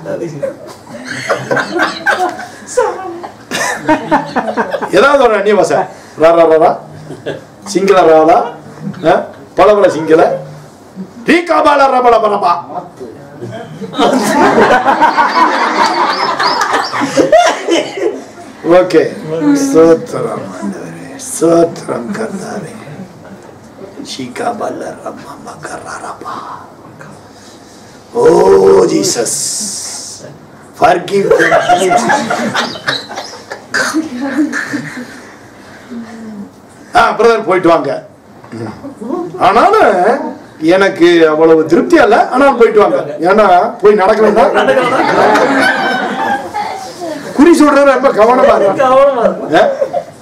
ஏதாவது ஒரு அந்நிய பாஷை ரா ரா ரா ரா சிங்கள ராதா அஹ்? பலபல சிங்கள ரீகாபால ரபல பரபா ஓகே ஸ்தோத்திரம் ஆண்டவரே ஸ்தோத்திரம் கர்த்தாவே ஷிகாபல ரம்மா மகரரபா ஓ ஜீசஸ் forgive them ஆ பிரதர் போயிட்டு வாங்க ஆனாலும் எனக்கு அவ்வளவு திருப்தி அல்ல ஆனாலும் போயிட்டு வாங்க ஏன்னா போய் நடக்கலன்னா குறி சொல்றது ரொம்ப கவனமா இருக்கு கவனமா இருக்கும் ஆ?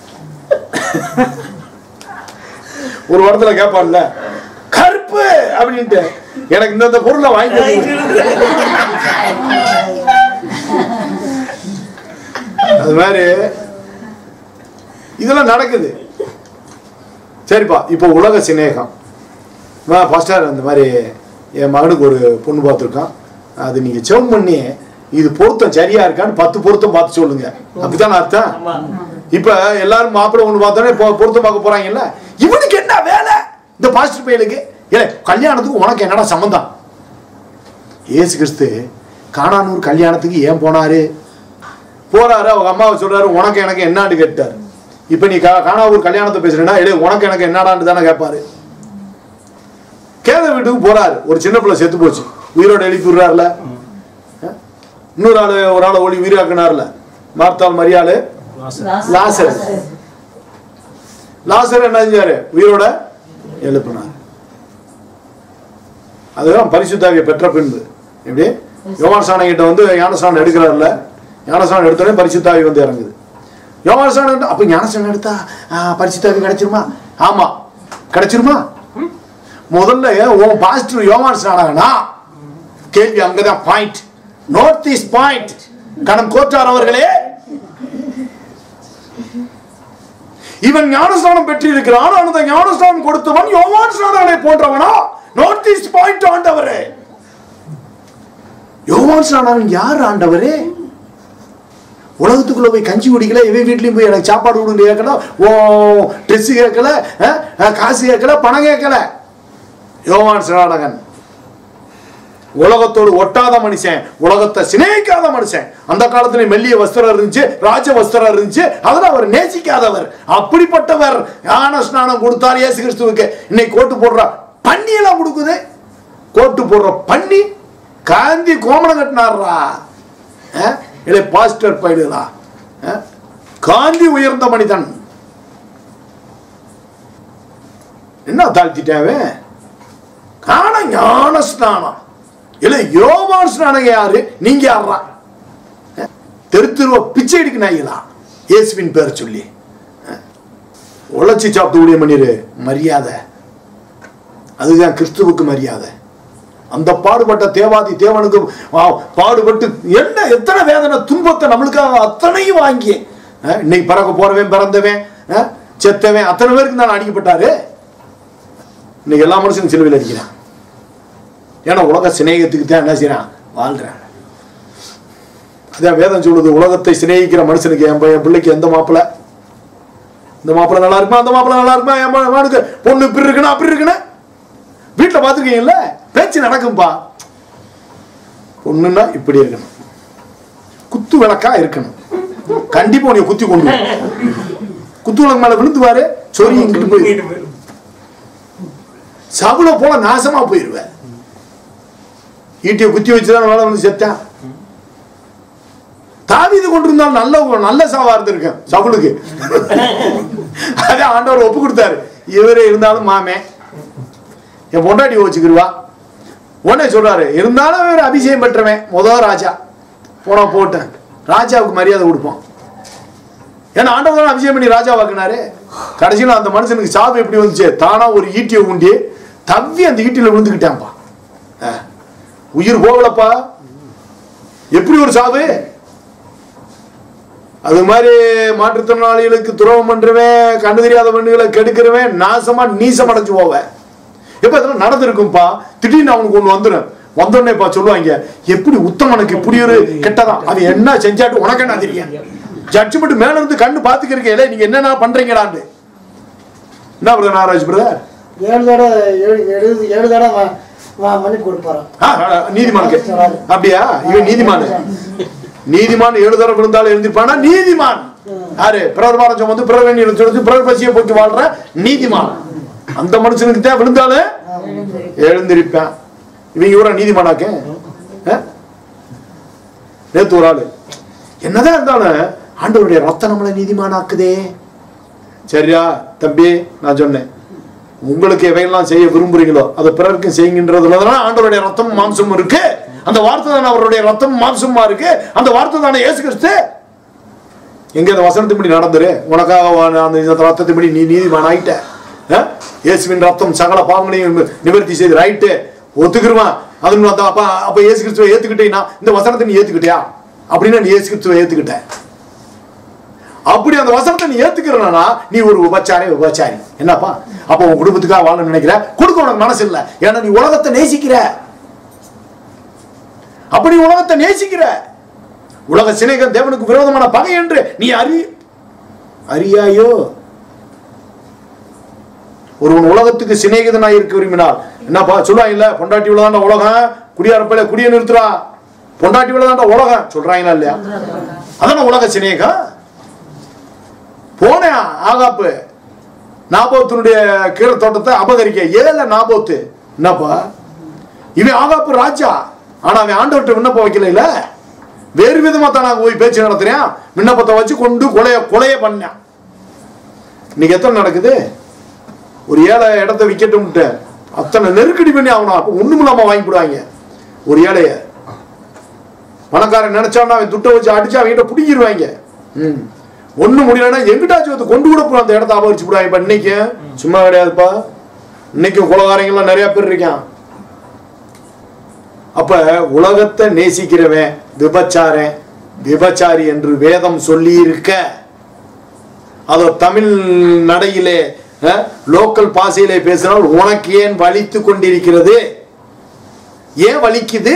ஒரு இடத்துல கேட்பான்ல கருப்பு அப்படின்ட்டு எனக்கு இந்த இந்த பொருளை வாங்கி கொடுங்க. அது மாதிரி இதெல்லாம் நடக்குது சரிப்பா இப்போ உலக சிநேகம் பாஸ்டர் அந்த மாதிரி என் மகனுக்கு ஒரு பொண்ணு பார்த்துருக்கான் அது நீங்க செவம் பண்ணி இது பொருத்தம் சரியா இருக்கான்னு பத்து பொருத்தம் பார்த்து சொல்லுங்க அப்படித்தானே அர்த்தம் ஆமா இப்ப எல்லாரும் மாப்பிள்ளை ஒண்ணு பார்த்தோன்னே இப்போ பொருத்தம் பார்க்க போறாங்கல்ல இவனுக்கு என்ன வேலை இந்த பாஸ்டர் பையலுக்கு ஏ கல்யாணத்துக்கு உனக்கு என்னடா சம்பந்தம் ஏசு கிறிஸ்து காணானூர் கல்யாணத்துக்கு ஏன் போனாரு போறாரு அவங்க அம்மாவை சொல்றாரு உனக்கு எனக்கு என்னான்னு கேட்டாரு இப்ப நீ கா- காணாவூர் கல்யாணத்தை பேசுறேன்னா ஏடே உனக்கு எனக்கு என்னடான்னு தானே கேட்பாரு கேத வீட்டுக்கு போறாரு ஒரு சின்ன பிள்ளை செத்து போச்சு உயிரோட எழுப்பி விடுறாருல அஹ்? இன்னொரு ஆளு ஒரு ஆளை ஒளி உயிராக்குனார்ல மார்த்தாள் மரியாளு லாசர் லாசர் என்ன செஞ்சாரு உயிரோட எழுப்பினார் அதுதான் பரிசுத்தாவியை பெற்ற பின்பு எப்படி யோவான் சாணம் கிட்ட வந்து ஞானஸ்நானம் எடுக்கிறாருல்ல ஞானஸ்நானம் எடுத்தோடனே பரிசுத்தாவி வந்து இறங்குது யோவான் சாணம் எடுத்தா- அப்ப ஞானஸ்நானம் எடுத்தா ஆ, பரிசுத்தாவி கிடைச்சிருமா ஆமா கிடைச்சிருமா முதல்ல உன் பாஸ்டர் யோவான் ஸ்நானகனா கேள்வி அங்கதான் பாயிண்ட் நோட் திஸ் பாயிண்ட் கணம் கோச்சார் அவர்களே இவன் ஞானஸ்நானம் பெற்றிருக்கிறான் அந்த ஞானஸ்நானம் கொடுத்தவன் யோவான் ஸ்நானனை போன்றவனா நோட் திஸ் பாயிண்ட் ஆண்டவரே யோவான் ஸ்நானன் யார் ஆண்டவரே உலகத்துக்குள்ள போய் கஞ்சி குடிக்கல இவன் வீட்லயும் போய் எனக்கு சாப்பாடு கொடுங்க கேட்கல ஓ ட்ரெஸ் கேட்கல அஹ், அஹ், காசு கேட்கல பணம் கேட்கல யோவான் ஸ்நானகன் உலகத்தோடு ஒட்டாத மனுஷன் உலகத்தை சிநேகிக்காத மனுஷன் அந்த காலத்துல மெல்லிய வஸ்திரம் இருந்துச்சு ராஜ வஸ்திரம் இருந்துச்சு அதில் அவர் நேசிக்காதவர் அப்படிப்பட்டவர் ஞான ஸ்நானம் கொடுத்தார் இயேசு கிறிஸ்துவுக்கு இன்னைக்கு கோட்டு போடுற பன்னி எல்லாம் கொடுக்குது கோட்டு போடுற பன்னி காந்தி கோமணம் கட்டினார்ரா அஹ்? இல்லை பாஸ்டர் பயிலுகளா அஹ்? காந்தி உயர்ந்த மனிதன் என்ன தாழ்த்திட்டாவே காண ஞான ஸ்நானம் இல்ல யோவான் ஸ்நானம் யாரு நீங்க யாரா தெரு தெருவ பிச்சை எடுக்க நாய்களா இயேசுவின் பேர் சொல்லி அஹ். உழைச்சி சாப்பிட்டு ஊழியம் பண்ணிரு மரியாதை அதுதான் கிறிஸ்துவுக்கு மரியாதை அந்த பாடுபட்ட தேவாதி தேவனுக்கு ஆ, பாடுபட்டு என்ன எத்தனை வேதனை துன்பத்தை நம்மளுக்காக அத்தனையும் வாங்கி ஆ, இன்னைக்கு பிறக்க போறவன் பிறந்தவன் ஆ, செத்தவன் அத்தனை பேருக்கு தான் அடிக்கப்பட்டாரு இன்னைக்கு எல்லா மனுஷனும் சிலுவையில் அடிக்கிறான் ஏன்னா உலக சிநேகத்துக்கு தான் என்ன செய்யறான் வாழ்றான் அதான் வேதம் சொல்லுது உலகத்தை சிநேகிக்கிற மனுஷனுக்கு என் பையன் பிள்ளைக்கு எந்த மாப்பிள்ளை இந்த மாப்பிள்ளை நல்லா இருக்குமா அந்த மாப்பிள்ளை நல்லா இருக்குமா என் ம- மகனுக்கு பொண்ணு இப்படி இருக்குன்னா அப்படி இருக்குன்னு வீட்டில் பார்த்துருக்கீங்கல்ல பேச்சு நடக்கும்பா பொண்ணுன்னா இப்படி இருக்கணும் குத்து விளக்கா இருக்கணும் கண்டிப்பா உன்னை குத்தி கொண்டு வரும். குத்து விளக்கு மேல விழுந்துவாரு சொறி இங்கிட்டு போய் சகுல போல நாசமா போயிருவேன் ஈட்டியை குத்தி வச்சுதான் வேலை வந்து செத்தேன் தாவீது கொண்டிருந்தால் நல்ல நல்ல சாவா இருந்திருக்கேன் சவுலுக்கு அதே ஆண்டவர் ஒப்பு கொடுத்தாரு இவரே இருந்தாலும் மாமே என் பொண்டாட்டி வச்சுக்கிருவா உடனே சொல்றாரு இருந்தாலும் இவர் அபிஷேகம் பெற்றவன் முதல் ராஜா போனா போட்டேன் ராஜாவுக்கு மரியாதை கொடுப்போம் ஏன்னா ஆண்டவர் தான் அபிஷேகம் பண்ணி ராஜா வாக்குனாரு கடைசியில் அந்த மனுஷனுக்கு சாவு எப்படி வந்துச்சு தானா ஒரு ஈட்டியை உண்டி தவ்வி அந்த ஈட்டியில் விழுந்துக்கிட்டான்ப்பா ஆ. உயிர் போகலப்பா எப்படி ஒரு சாவு அது மாதிரி மாற்றுத்திறனாளிகளுக்கு துரோகம் பண்றவன் கண்ணு தெரியாத பெண்ணுகளை கெடுக்கிறவன் நாசமா நீசம் அடைஞ்சு போவேன் எப்ப இதெல்லாம் நடந்திருக்கும்பா திடீர்னு அவனுக்கு ஒண்ணு வந்துடும் வந்தோடனேப்பா சொல்லுவாங்க எப்படி உத்தமனுக்கு இப்படி ஒரு கெட்டதான் அது என்ன செஞ்சாட்டு உனக்கு என்ன தெரியும் ஜட்ஜ்மெண்ட் மேல இருந்து கண்ணு பாத்துக்கிறீங்களே நீங்க என்னென்ன பண்றீங்கடான்னு என்ன பிரதர் நாராஜ் பிரதர் ஏழு தடவை ஏழு ஏழு ஏழு தடவை ம- ம- மன்னிப்பு கொடுப்பாராம் நீதிமானுக்கு அப்படியா இவன் நீதிமான் நீதிமான் ஏழு தடவை விழுந்தாலும் எழுந்திருப்பானா நீதிமான் யாரு பிறர் மாரம் வந்து பிறர் வேண்டிய சொல்லி பிறர் பசியை போட்டு வாழ்ற நீதிமான் அந்த மனுஷனுக்கு தான் விழுந்தாலும் எழுந்திருப்பேன் இவங்க இவர நீதிமானாக்க நேத்து ஒரு ஆளு என்னதான் இருந்தாலும் ஆண்டவருடைய ரத்தம் நம்மளை நீதிமானாக்குதே சரியா தம்பி நான் சொன்னேன் உங்களுக்கு எவையெல்லாம் செய்ய விரும்புறீங்களோ அதை பிறருக்கும் செய்யுங்கன்றதுல தானே ஆண்டவருடைய ரத்தம் மாம்சமும் இருக்கு அந்த வார்த்தை தானே அவருடைய ரத்தம் மாம்சமா இருக்கு அந்த வார்த்தை தானே இயேசு கிறிஸ்து எங்க அந்த வசனத்தின்படி நடந்துரு உனக்காக வா- அந்த இந்த ரத்தத்தின்படி நீ நீதிமான் ஆயிட்ட ஆ? இயேசுவின் ரத்தம் சகல பாவங்களையும் நிவர்த்தி செய்து ரைட்டு ஒத்துக்கிருவான் அது அந்த அப்ப அப்ப இயேசு கிறிஸ்துவை ஏத்துக்கிட்டீங்கன்னா இந்த வசனத்தை நீ ஏத்துக்கிட்டியா அப்படின்னா நீ இயேசு கிறிஸ்துவை ஏத்துக்கிட்ட அப்படி அந்த வசனத்தை நீ ஏத்துக்கிறனா நீ ஒரு உபச்சாரி உபச்சாரி என்னப்பா அப்ப உன் குடும்பத்துக்காக வாழ நினைக்கிற கொடுக்க உனக்கு மனசு இல்ல ஏன்னா நீ உலகத்தை நேசிக்கிற அப்படி உலகத்தை நேசிக்கிற உலக சிநேகம் தேவனுக்கு விரோதமான பகை என்று நீ அறி அறியாயோ ஒருவன் உலகத்துக்கு சிநேகிதனாய் இருக்க விரும்பினால் என்னப்பா சொல்லுவாங்க இல்ல பொண்டாட்டி உள்ளதாண்ட உலகம் குடியாரப்பையில குடிய நிறுத்துறா பொண்டாட்டி உள்ளதாண்ட உலகம் சொல்றாங்களா இல்லையா அதான உலக சிநேகம் போனேன் ஆகாப்பு நாபோத்தினுடைய கீரை தோட்டத்தை அபகரிக்க ஏல நாபோத்து என்னப்பா இவன் ஆகாப்பு ராஜா ஆனா அவன் ஆண்டவர்கிட்ட விண்ணப்பம் வைக்கல இல்ல வேறு விதமா தான் நாங்க போய் பேச்சு நடத்துறேன் விண்ணப்பத்தை வச்சு கொண்டு கொலைய கொலைய பண்ணான் இன்னைக்கு எத்தனை நடக்குது ஒரு ஏழை இடத்த விக்கட்டும்ட்டு அத்தனை நெருக்கடி பண்ணி ஆகணும் அப்ப ஒண்ணும் இல்லாம வாங்கி போடுவாங்க ஒரு ஏழைய பணக்காரன் நினைச்சான்னா அவன் துட்டை வச்சு அடிச்சு அவன்கிட்ட பிடிக்கிடுவாங்க ம் ஒண்ணும் முடியலன்னா எங்கிட்டாச்சும் வந்து கொண்டு கூட போய் அந்த இடத்த அபகரிச்சு விடுவாங்க இப்ப இன்னைக்கு சும்மா கிடையாதுப்பா இன்னைக்கும் குலகாரங்கெல்லாம் நிறைய பேர் இருக்கான் அப்ப உலகத்தை நேசிக்கிறவன் விபச்சாரன் விபச்சாரி என்று வேதம் சொல்லி இருக்க அதோ தமிழ் நடையிலே அஹ், லோக்கல் பாசையிலே பேசினால் உனக்கு ஏன் வலித்து கொண்டிருக்கிறது ஏன் வலிக்குது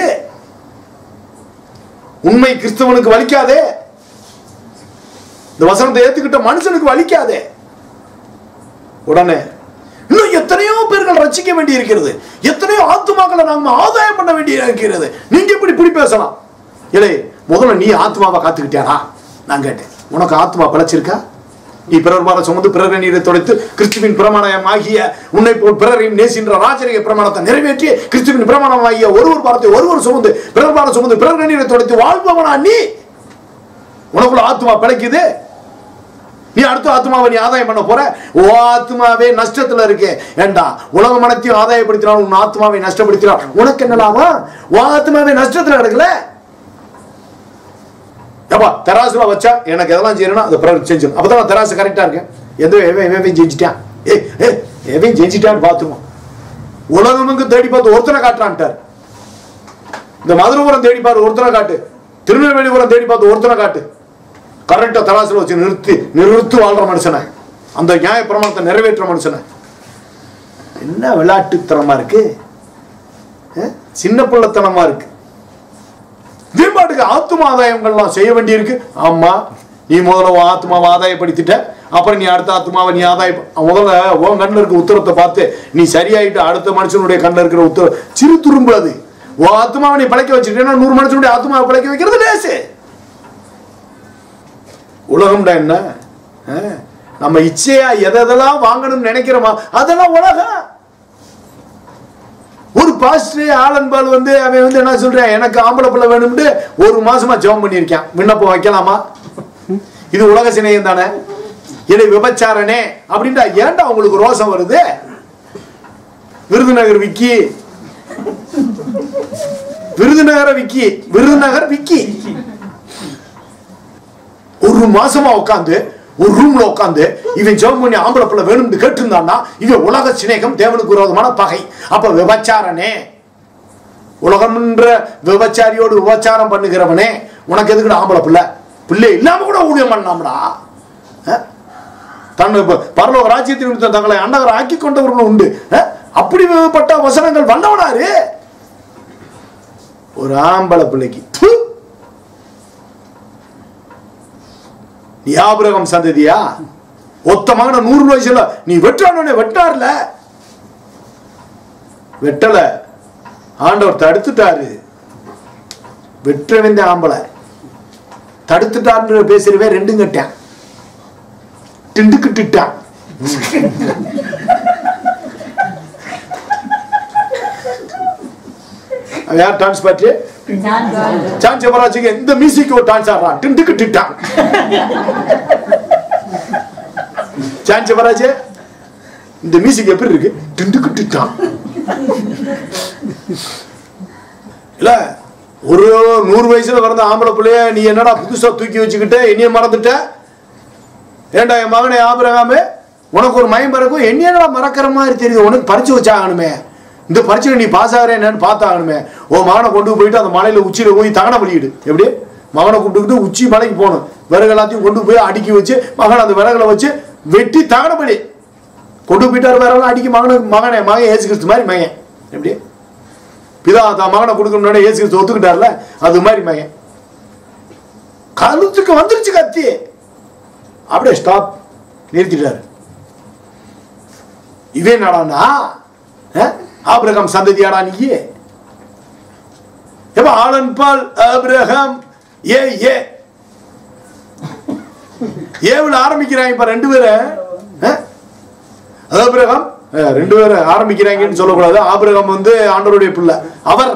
உண்மை கிறிஸ்தவனுக்கு வலிக்காதே இந்த வசனத்தை ஏத்துக்கிட்ட மனுஷனுக்கு வலிக்காதே உடனே இன்னும் எத்தனையோ பேர்கள் ரசிக்க வேண்டி இருக்கிறது எத்தனையோ ஆத்துமாக்களை நாம ஆதாயம் பண்ண வேண்டி இருக்கிறது நீங்க எப்படி இப்படி பேசலாம் இல்லை முதல்ல நீ ஆத்மாவை காத்துக்கிட்டியாடா நான் கேட்டேன் உனக்கு ஆத்மா பிழைச்சிருக்கா நீ பிறர் மாற சுமந்து பிறர் நீரை தொலைத்து கிறிஸ்துவின் பிரமாணம் ஆகிய உன்னை போல் பிறரையும் நேசின்ற ராஜரிக பிரமாணத்தை நிறைவேற்றி கிறிஸ்துவின் பிரமாணம் ஆகிய ஒருவர் பாரத்தை ஒருவர் சுமந்து பிறர் மாற சுமந்து பிறர் நீரை தொலைத்து வாழ்பவனா நீ உனக்குள்ள ஆத்மா பிழைக்குது நீ அடுத்த ஆத்மாவை நீ ஆதாயம் பண்ண போற ஓ ஆத்மாவே நஷ்டத்துல இருக்கு ஏண்டா உலக மனத்தையும் ஆதாயப்படுத்தினால் உன் ஆத்மாவை நஷ்டப்படுத்தினால் உனக்கு என்ன லாபம் ஓ ஆத்மாவே நஷ்டத்துல கிடக்கல ஏப்பா தெராசுல வச்சா எனக்கு எதெல்லாம் செய்யணும் அதை பிறகு செஞ்சிடும் அப்பதான் நான் தெராசு கரெக்டா இருக்கேன் எதோ எவன் எவன் எவன் ஜெயிச்சிட்டான் ஏ ஏ எவன் ஜெயிச்சிட்டான்னு பார்த்துருவோம் உலகமுக்கு தேடி பார்த்து ஒருத்தனை காட்டுறான்ட்டார் இந்த மதுரைபுரம் தேடி பாரு ஒருத்தனை காட்டு திருநெல்வேலிபுரம் தேடி பார்த்து ஒருத்தனை காட்டு கரெக்டா தராசுல வச்சு நிறுத்தி நிறுத்து வாழ்ற மனுஷனை அந்த நியாய பிரமாணத்தை நிறைவேற்ற மனுஷனை என்ன விளையாட்டுத்தனமா இருக்கு அஹ்? சின்ன பிள்ளைத்தனமா இருக்கு வீம்பாட்டுக்கு ஆத்தும ஆதாயங்கள்லாம் செய்ய வேண்டியிருக்கு ஆமா நீ முதல்ல உன் ஆத்மாவை ஆதாயப்படுத்திட்ட அப்புறம் நீ அடுத்த ஆத்மாவை நீ ஆதாய முதல்ல உன் கண்ணில் இருக்க உத்தரத்தை பார்த்து நீ சரியாயிட்டு அடுத்த மனுஷனுடைய கண்ணில் இருக்கிற உத்தரம் சிறு துரும்பு அது உன் ஆத்மாவை நீ பிழைக்க வச்சுட்டேன்னா நூறு மனுஷனுடைய ஆத்மாவை பிழைக்க வைக்கிறது லேசு உலகம்டா என்ன ஆ? நம்ம இச்சையா எதை எதெல்லாம் வாங்கணும்னு நினைக்கிறோமா அதெல்லாம் உலகம் ஒரு பாஸ்டர் ஆலன்பால் வந்து அவன் வந்து என்ன சொல்றான் எனக்கு ஆம்பளை பிள்ளை வேணும்னு ஒரு மாசமா ஜெபம் பண்ணியிருக்கான் விண்ணப்பம் வைக்கலாமா இது உலக சிநேகம் தானே இதை விபச்சாரனே அப்படின்டா ஏன்டா உங்களுக்கு ரோசம் வருது விருதுநகர் விக்கி விருதுநகர விக்கி விருதுநகர் விக்கி ஒரு மாசமா உட்காந்து ஒரு ரூம்ல உட்காந்து இவன் ஜெபம் பண்ணி ஆம்பளை பிள்ளை வேணும்னு கேட்டிருந்தான்னா இவன் உலக சிநேகம் தேவனுக்கு விரோதமான பகை அப்ப விபச்சாரனே உலகம்ன்ற விபச்சாரியோடு விபச்சாரம் பண்ணுகிறவனே உனக்கு எதுக்குடா ஆம்பளை பிள்ளை பிள்ளை இல்லாம கூட ஊழியம் பண்ணலாம்டா அஹ்? தன்னை ப- பரலோக ராஜ்யத்தின் நிமித்தம் தங்களை அண்டகர் ஆக்கி கொண்டவர்களும் உண்டு அஹ்? அப்படிப்பட்ட வசனங்கள் வந்தவனாரு ஒரு ஆம்பளை பிள்ளைக்கு ப்பு! நீ ஆபிரகம் சந்ததியா ஒத்த மகன நூறு வயசுல நீ வெட்டானே வெட்டார்ல வெட்டல ஆண்டவர் தடுத்துட்டாரு வெட்ட வேண்டிய ஆம்பளை தடுத்துட்டாருன்னு பேசுறவே ரெண்டும் கட்டான் டிண்டுக்கிட்டுட்டான் அவன் யார் டான்ஸ் பாட்டு நான் வாழ்வு. சான் சிவராஜுக்கு எந்த மியூசிக் ஒரு டான்ஸ் ஆடுறான் டிண்டுக்கிட்டுட்டான் சான் சிவராஜ் இந்த மியூசிக் எப்படி இருக்கு டிண்டுக்கிட்டுட்டான் இல்ல ஒரு நூறு வயசுல பிறந்த ஆம்பளை பிள்ளைய நீ என்னடா புதுசா தூக்கி வச்சுக்கிட்டு என்னைய மறந்துட்ட ஏண்டா என் மகனே ஆபிரகாமே உனக்கு ஒரு மயம் பிறக்கும் என்னடா மறக்கிற மாதிரி தெரியுது உனக்கு பரிச்சு வச்சாகணுமே இந்த பரீட்சையில் நீ பாஸ் ஆகிற என்னன்னு பார்த்தாகணுமே உன் மகனை கொண்டு போயிட்டு அந்த மலையில உச்சியில போய் தகன பலியிடு எப்படி மகனை கூப்பிட்டுக்கிட்டு உச்சி மலைக்கு போகணும் விறகு எல்லாத்தையும் கொண்டு போய் அடுக்கி வச்சு மகன் அந்த விறகுல வச்சு வெட்டி தகன பலி கொண்டு போயிட்டாரு விறகுலாம் அடிக்கி மகனுக்கு மகனே மகன் ஏசு கிறிஸ்து மாதிரி மகன் எப்படி பிதா தான் மகனை கொடுக்க முன்னாடி ஏசு கிறிஸ்து ஒத்துக்கிட்டார்ல அது மாதிரி மகன் கழுத்துக்கு வந்துருச்சு கத்தி அப்படியே ஸ்டாப் நிறுத்திட்டாரு இவே என்னடான்னா அஹ், ஆபிரகாம் சந்ததியாடா நீ எப்ப ஆலன் பால் ஆபிரகாம் ஏ ஏ ஏவில் ஆரம்பிக்கிறாங்க இப்ப ரெண்டு பேரும் அஹ்? ஆபிரகாம் அஹ், ரெண்டு பேரும் ஆரம்பிக்கிறாங்கன்னு சொல்லக்கூடாது ஆபிரகாம் வந்து ஆண்டவருடைய பிள்ளை அவர்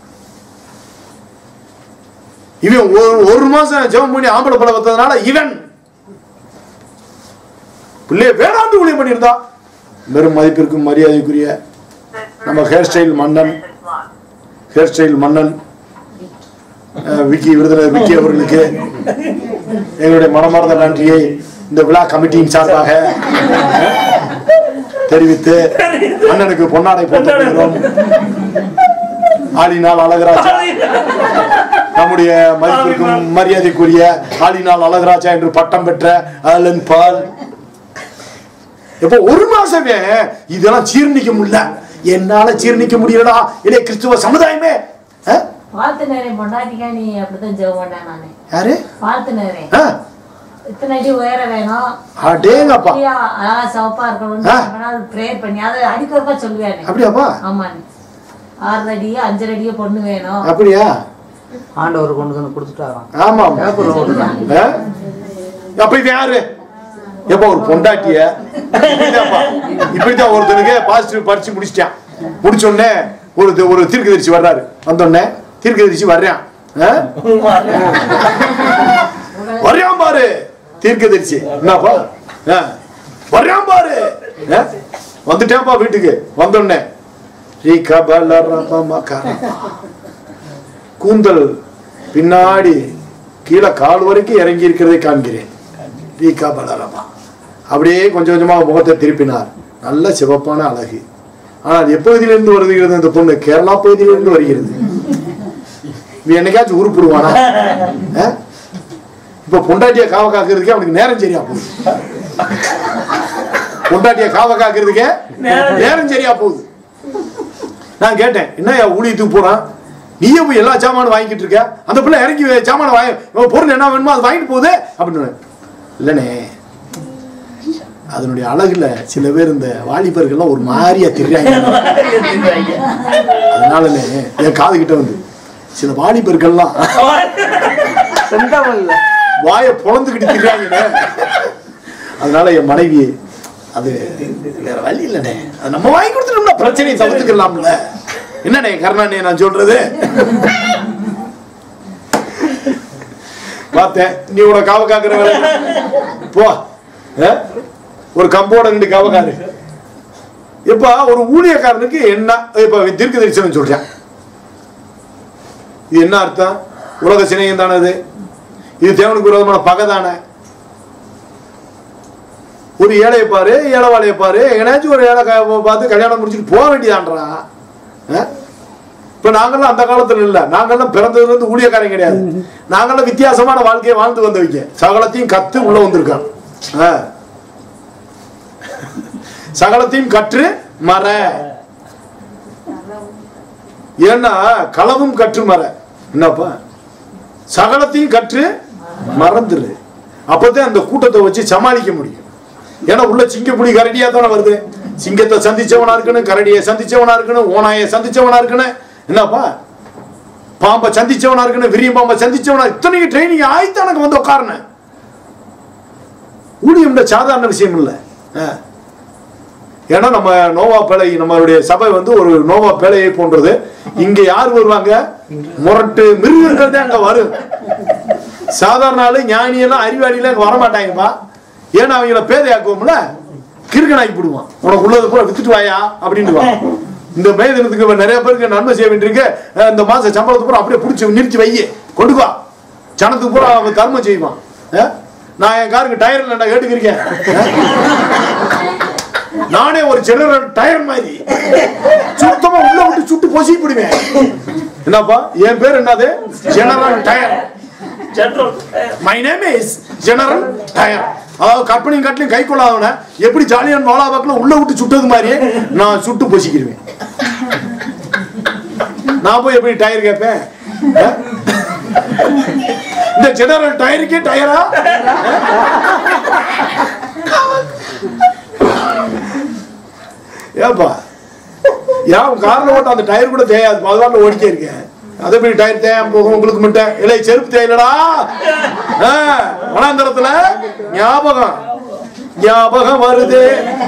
இவன் ஒரு ஒரு மாசம் ஜெபம் பண்ணி ஆம்பளை பிள்ளை வந்ததுனால இவன் பிள்ளைய வேணாண்டு ஊழியம் பண்ணியிருந்தா வெறும் மதிப்பிற்கும் மரியாதைக்குரிய நம்ம ஹேர் ஸ்டைல் மன்னன் ஹேர் ஸ்டைல் மன்னன் அஹ், விக்கி விருதுநகர் விக்கி அவர்களுக்கு எங்களுடைய மனமார்ந்த நன்றியை இந்த விழா கமிட்டியின் சார்பாக அஹ், தெரிவித்து அண்ணனுக்கு பொன்னாடை போட்டுக்கிறோம் ஆடினால் அழகராஜா நம்முடைய மதிப்பிற்கும் மரியாதைக்குரிய ஆடினால் அழகராஜா என்று பட்டம் பெற்ற அலன் பால் இப்போ ஒரு மாசமே இதெல்லாம் ஜீர்ணிக்க முடியல என்னால ஜீர்ணிக்க முடியலடா இல்லை கிறிஸ்துவ சமுதாயமே அஹ்? வாழ்த்து நேரம் பொண்டாட்டிக்கா நீ அப்படிதான் ஜெபம் பண்ணேன் நானு யாரு வாழ்த்து நேரம் ஆ, இத்தனை அடி உயர வேணும் அடேங்கப்பா அப்படியா அழகா சிவப்பா இருக்கணும்னு ஆ. ரொம்ப நாள் ப்ரேயர் பண்ணி அதை அடிக்கிறப்ப சொல்லுவேன் அப்படியாப்பா ஆமா ஆறு அடியோ அஞ்சரை அடியோ பொண்ணு வேணும் அப்படியா ஆண்டவர் கொண்டு வந்து கொடுத்துட்டாராம் ஆமா ஆமா. பேப்பர்ல போட்டுருக்காங்க ஆ? அப்ப இது யாரு எப்ப ஒரு பொண்டாட்டிய இப்படிதான்ப்பா. இப்படிதான் ஒருத்தனுக்கு பாசிட்டிவ் படிச்சு முடிச்சிட்டான் முடிச்ச உடனே ஒரு ஒரு தீர்க்கதரிசி வர்றாரு வந்தோடனே தீர்க்கதரிசி வர்றான் ஆ? வர்றான் பாரு தீர்க்கதரிசி என்னப்பா ஆ. வர்றான் பாரு ஆ? வந்துட்டேன்ப்பா வீட்டுக்கு வந்தோடனே ரீ கபல ரபம கரபா. கூந்தல் பின்னாடி கீழே கால் வரைக்கும் இறங்கி இருக்கிறதை காண்கிறேன் ரீகா பலரமா அப்படியே கொஞ்சம் கொஞ்சமா முகத்தை திருப்பினார் நல்ல சிவப்பான அழகு ஆனால் எப்பகுதியிலிருந்து வருகிறது இந்த பொண்ணு கேரளா பகுதியிலிருந்து வருகிறது இவன் என்னைக்காச்சும் உருப்பிடுவானா ஆ? இப்ப பொண்டாட்டிய காவ காக்கிறதுக்கே அவனுக்கு நேரம் சரியா போகுது பொண்டாட்டிய காவ காக்கிறதுக்கே நேரம் சரியா போகுது நான் கேட்டேன் என்ன ஊழியத்துக்கு போறான் நீயே போய் எல்லா சாமானும் வாங்கிட்டு இருக்க அந்த பிள்ளை இறங்கி சாமான வாங்கி உன் பொருள் என்ன வேணுமோ அது வாங்கிட்டு போகுது அப்படின்னு இல்லைண்ணே அதனுடைய அழகுல சில பேர் இந்த வாலிபர்கள்லாம் ஒரு மாதிரியா தெரியாங்க அதனாலண்ணே என் காது கிட்ட வந்து சில வாலிபர்கள்லாம் செந்தமிழ்ல வாயை பொழந்துக்கிட்டு திரியாங்கண்ணே அதனால என் மனைவி அது வேற வழி இல்லைண்ணே அது நம்ம வாங்கி கொடுத்துட்டோம்னா பிரச்சனையை தவிர்த்துக்கலாம்ல என்னண்ணே கருணாண்ணே நான் சொல்றது பார்த்தேன் நீ உன காவ காக்குற வேலை போ ஆ? ஒரு கம்போட ரெண்டு காவ காரு இப்ப ஒரு ஊழியக்காரனுக்கு என்ன இப்ப தீர்க்க தரிசனம் சொல்றேன் இது என்ன அர்த்தம் உலக சிநேகம் தானே இது இது தேவனுக்கு விரோதமான பகை தானே ஒரு ஏழையை பாரு ஏழைவாளையை பாரு எங்கனாச்சும் ஒரு ஏழை க- பார்த்து கல்யாணம் முடிச்சுட்டு போக வேண்டியதான்றா ஆ? இப்ப நாங்கெல்லாம் அந்த காலத்துல இல்ல நாங்கெல்லாம் பிறந்ததுல இருந்து ஊழியக்காரங்க கிடையாது நாங்கெல்லாம் வித்தியாசமான வாழ்க்கையை வாழ்ந்து வந்தவங்க சகலத்தையும் கத்து உள்ள வந்திருக்கோம் ஆ. சகலத்தையும் கற்று மற ஏன்னா களவும் கற்று மற என்னப்பா சகலத்தையும் கற்று மறந்துரு அப்பதான் அந்த கூட்டத்தை வச்சு சமாளிக்க முடியும் ஏன்னா உள்ள சிங்கப்புலி கரடியா தானே வருது சிங்கத்தை சந்திச்சவனா இருக்கணும் கரடியை சந்திச்சவனா இருக்கணும் ஓனாயை சந்திச்சவனா இருக்கணும் என்னப்பா பாம்பை சந்திச்சவனா இருக்கணும் விரிய பாம்பை சந்திச்சவனா இத்தனைக்கு ட்ரைனிங் ஆயித்தான் எனக்கு வந்து உட்காரணேன் ஊழியம்ன்ற சாதாரண விஷயம் இல்லை ஆ. ஏன்னா நம்ம நோவா பேழை நம்மளுடைய சபை வந்து ஒரு நோவா பேழையை போன்றது இங்க யார் வருவாங்க முரட்டு மிருகங்கள் தான் அங்க வரும் சாதாரண ஆளு ஞானியெல்லாம் அறிவாளியெல்லாம் இங்க வரமாட்டாங்கப்பா ஏன்னா அவங்கள பேதையாக்குவோம்ல கிறுக்கனாக்கி போடுவான் உனக்கு உள்ளது பூரா வித்துட்டு வாயா அப்படின்னு வா. இந்த மே தினத்துக்கு இப்ப நிறைய பேருக்கு நன்மை செய்ய வேண்டியிருக்கு அஹ் இந்த மாச சம்பளத்துக்கு பூரா அப்படியே பிடிச்சி நிறுத்தி வை கொண்டு வா ஜனத்துக்கு பூரா அவன் தர்மம் செய்வான் அஹ்? நான் என் காருக்கு டயர் இல்லை நான் கேட்டுக்கிறேன் நானே ஒரு ஜெனரல் டயர் மாதிரி சுத்தமா உள்ள விட்டு சுட்டு பொசி போடுவேன் என்னப்பா என் பேர் என்னது General Dyer my name is General Dyer அதாவது கற்பனையும் கட்டலையும் கை கொள்ளாதவன எப்படி ஜாலியான வாழாபாக்கில் உள்ள விட்டு சுட்டது மாதிரியே நான் சுட்டு பொசிக்கிடுவேன் நான் போய் எப்படி டயர் கேட்பேன் அஹ்? இந்த ஜெனரல் டயருக்கே டயரா ஏப்பா ஏன் காரில் ஓட்ட அந்த டயர் கூட தேயாது அதுவாட்டில் ஓடிக்கே இருக்கேன் அதே மாதிரி டயர் தேயாம போகும் உங்களுக்கு மட்டும் இல்லை செருப்பு தேயிலடா ஆ, வனாந்தரத்துல ஞாபகம் ஞாபகம் வருது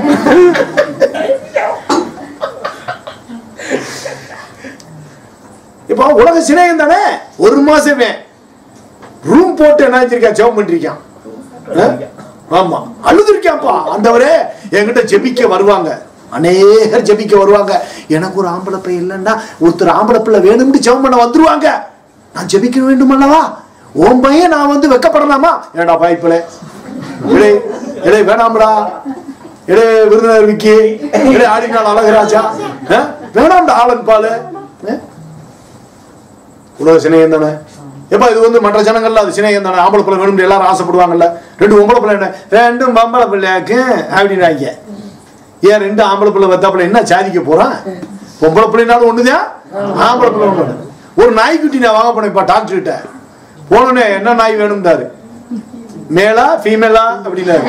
இப்போ உலக சிநேகம் தானே ஒரு மாசமே ரூம் போட்டு என்ன வச்சிருக்கா ஜெபம் பண்ணிருக்கான் ஆ? ஆமா அழுதுருக்காப்பா ஆண்டவரே என்கிட்ட ஜெபிக்க வருவாங்க அநேகர் ஜெபிக்க வருவாங்க எனக்கு ஒரு ஆம்பளை பையன் இல்லைன்னா ஒருத்தர் ஆம்பளை பிள்ளை வேணும்னு ஜெபம் பண்ண வந்துருவாங்க நான் ஜெபிக்க வேண்டும் அல்லவா உன் பையன் நான் வந்து வெக்கப்படலாமா ஏடா பாய்ப்பிளே இடே இடே வேணாம்டா இடே விருதுநகர் விக்கி இடே ஆடினாள் அழகராஜா ஆ? வேணாம்டா ஆளன் பாலு ஆ? உலக சிநேகம் தானே எப்ப இது வந்து மற்ற ஜனங்கள்ல அது சிநேகம் தானே ஆம்பளை பிள்ளை வேணும் எல்லாரும் ஆசைப்படுவாங்கல்ல ரெண்டு பொம்பளை பிள்ளை என்ன ரெண்டும் பொம்பளை பிள்ளையாக்கு அப்படின்னாங்க ஏன் ரெண்டு ஆம்பளை பிள்ளை வத்தாப்புல என்ன சாதிக்க போறான் பொம்பளை பிள்ளைனாலும் ஒண்ணுதான் ஆம்பளை பிள்ளை ஒண்ணு ஒரு நாய்க்குட்டி நான் வாங்க போனேன் இப்ப டாக்டர் கிட்ட போனோடனே என்ன நாய் வேணும்டாரு மேலா ஃபீமேலா அப்படின்னாரு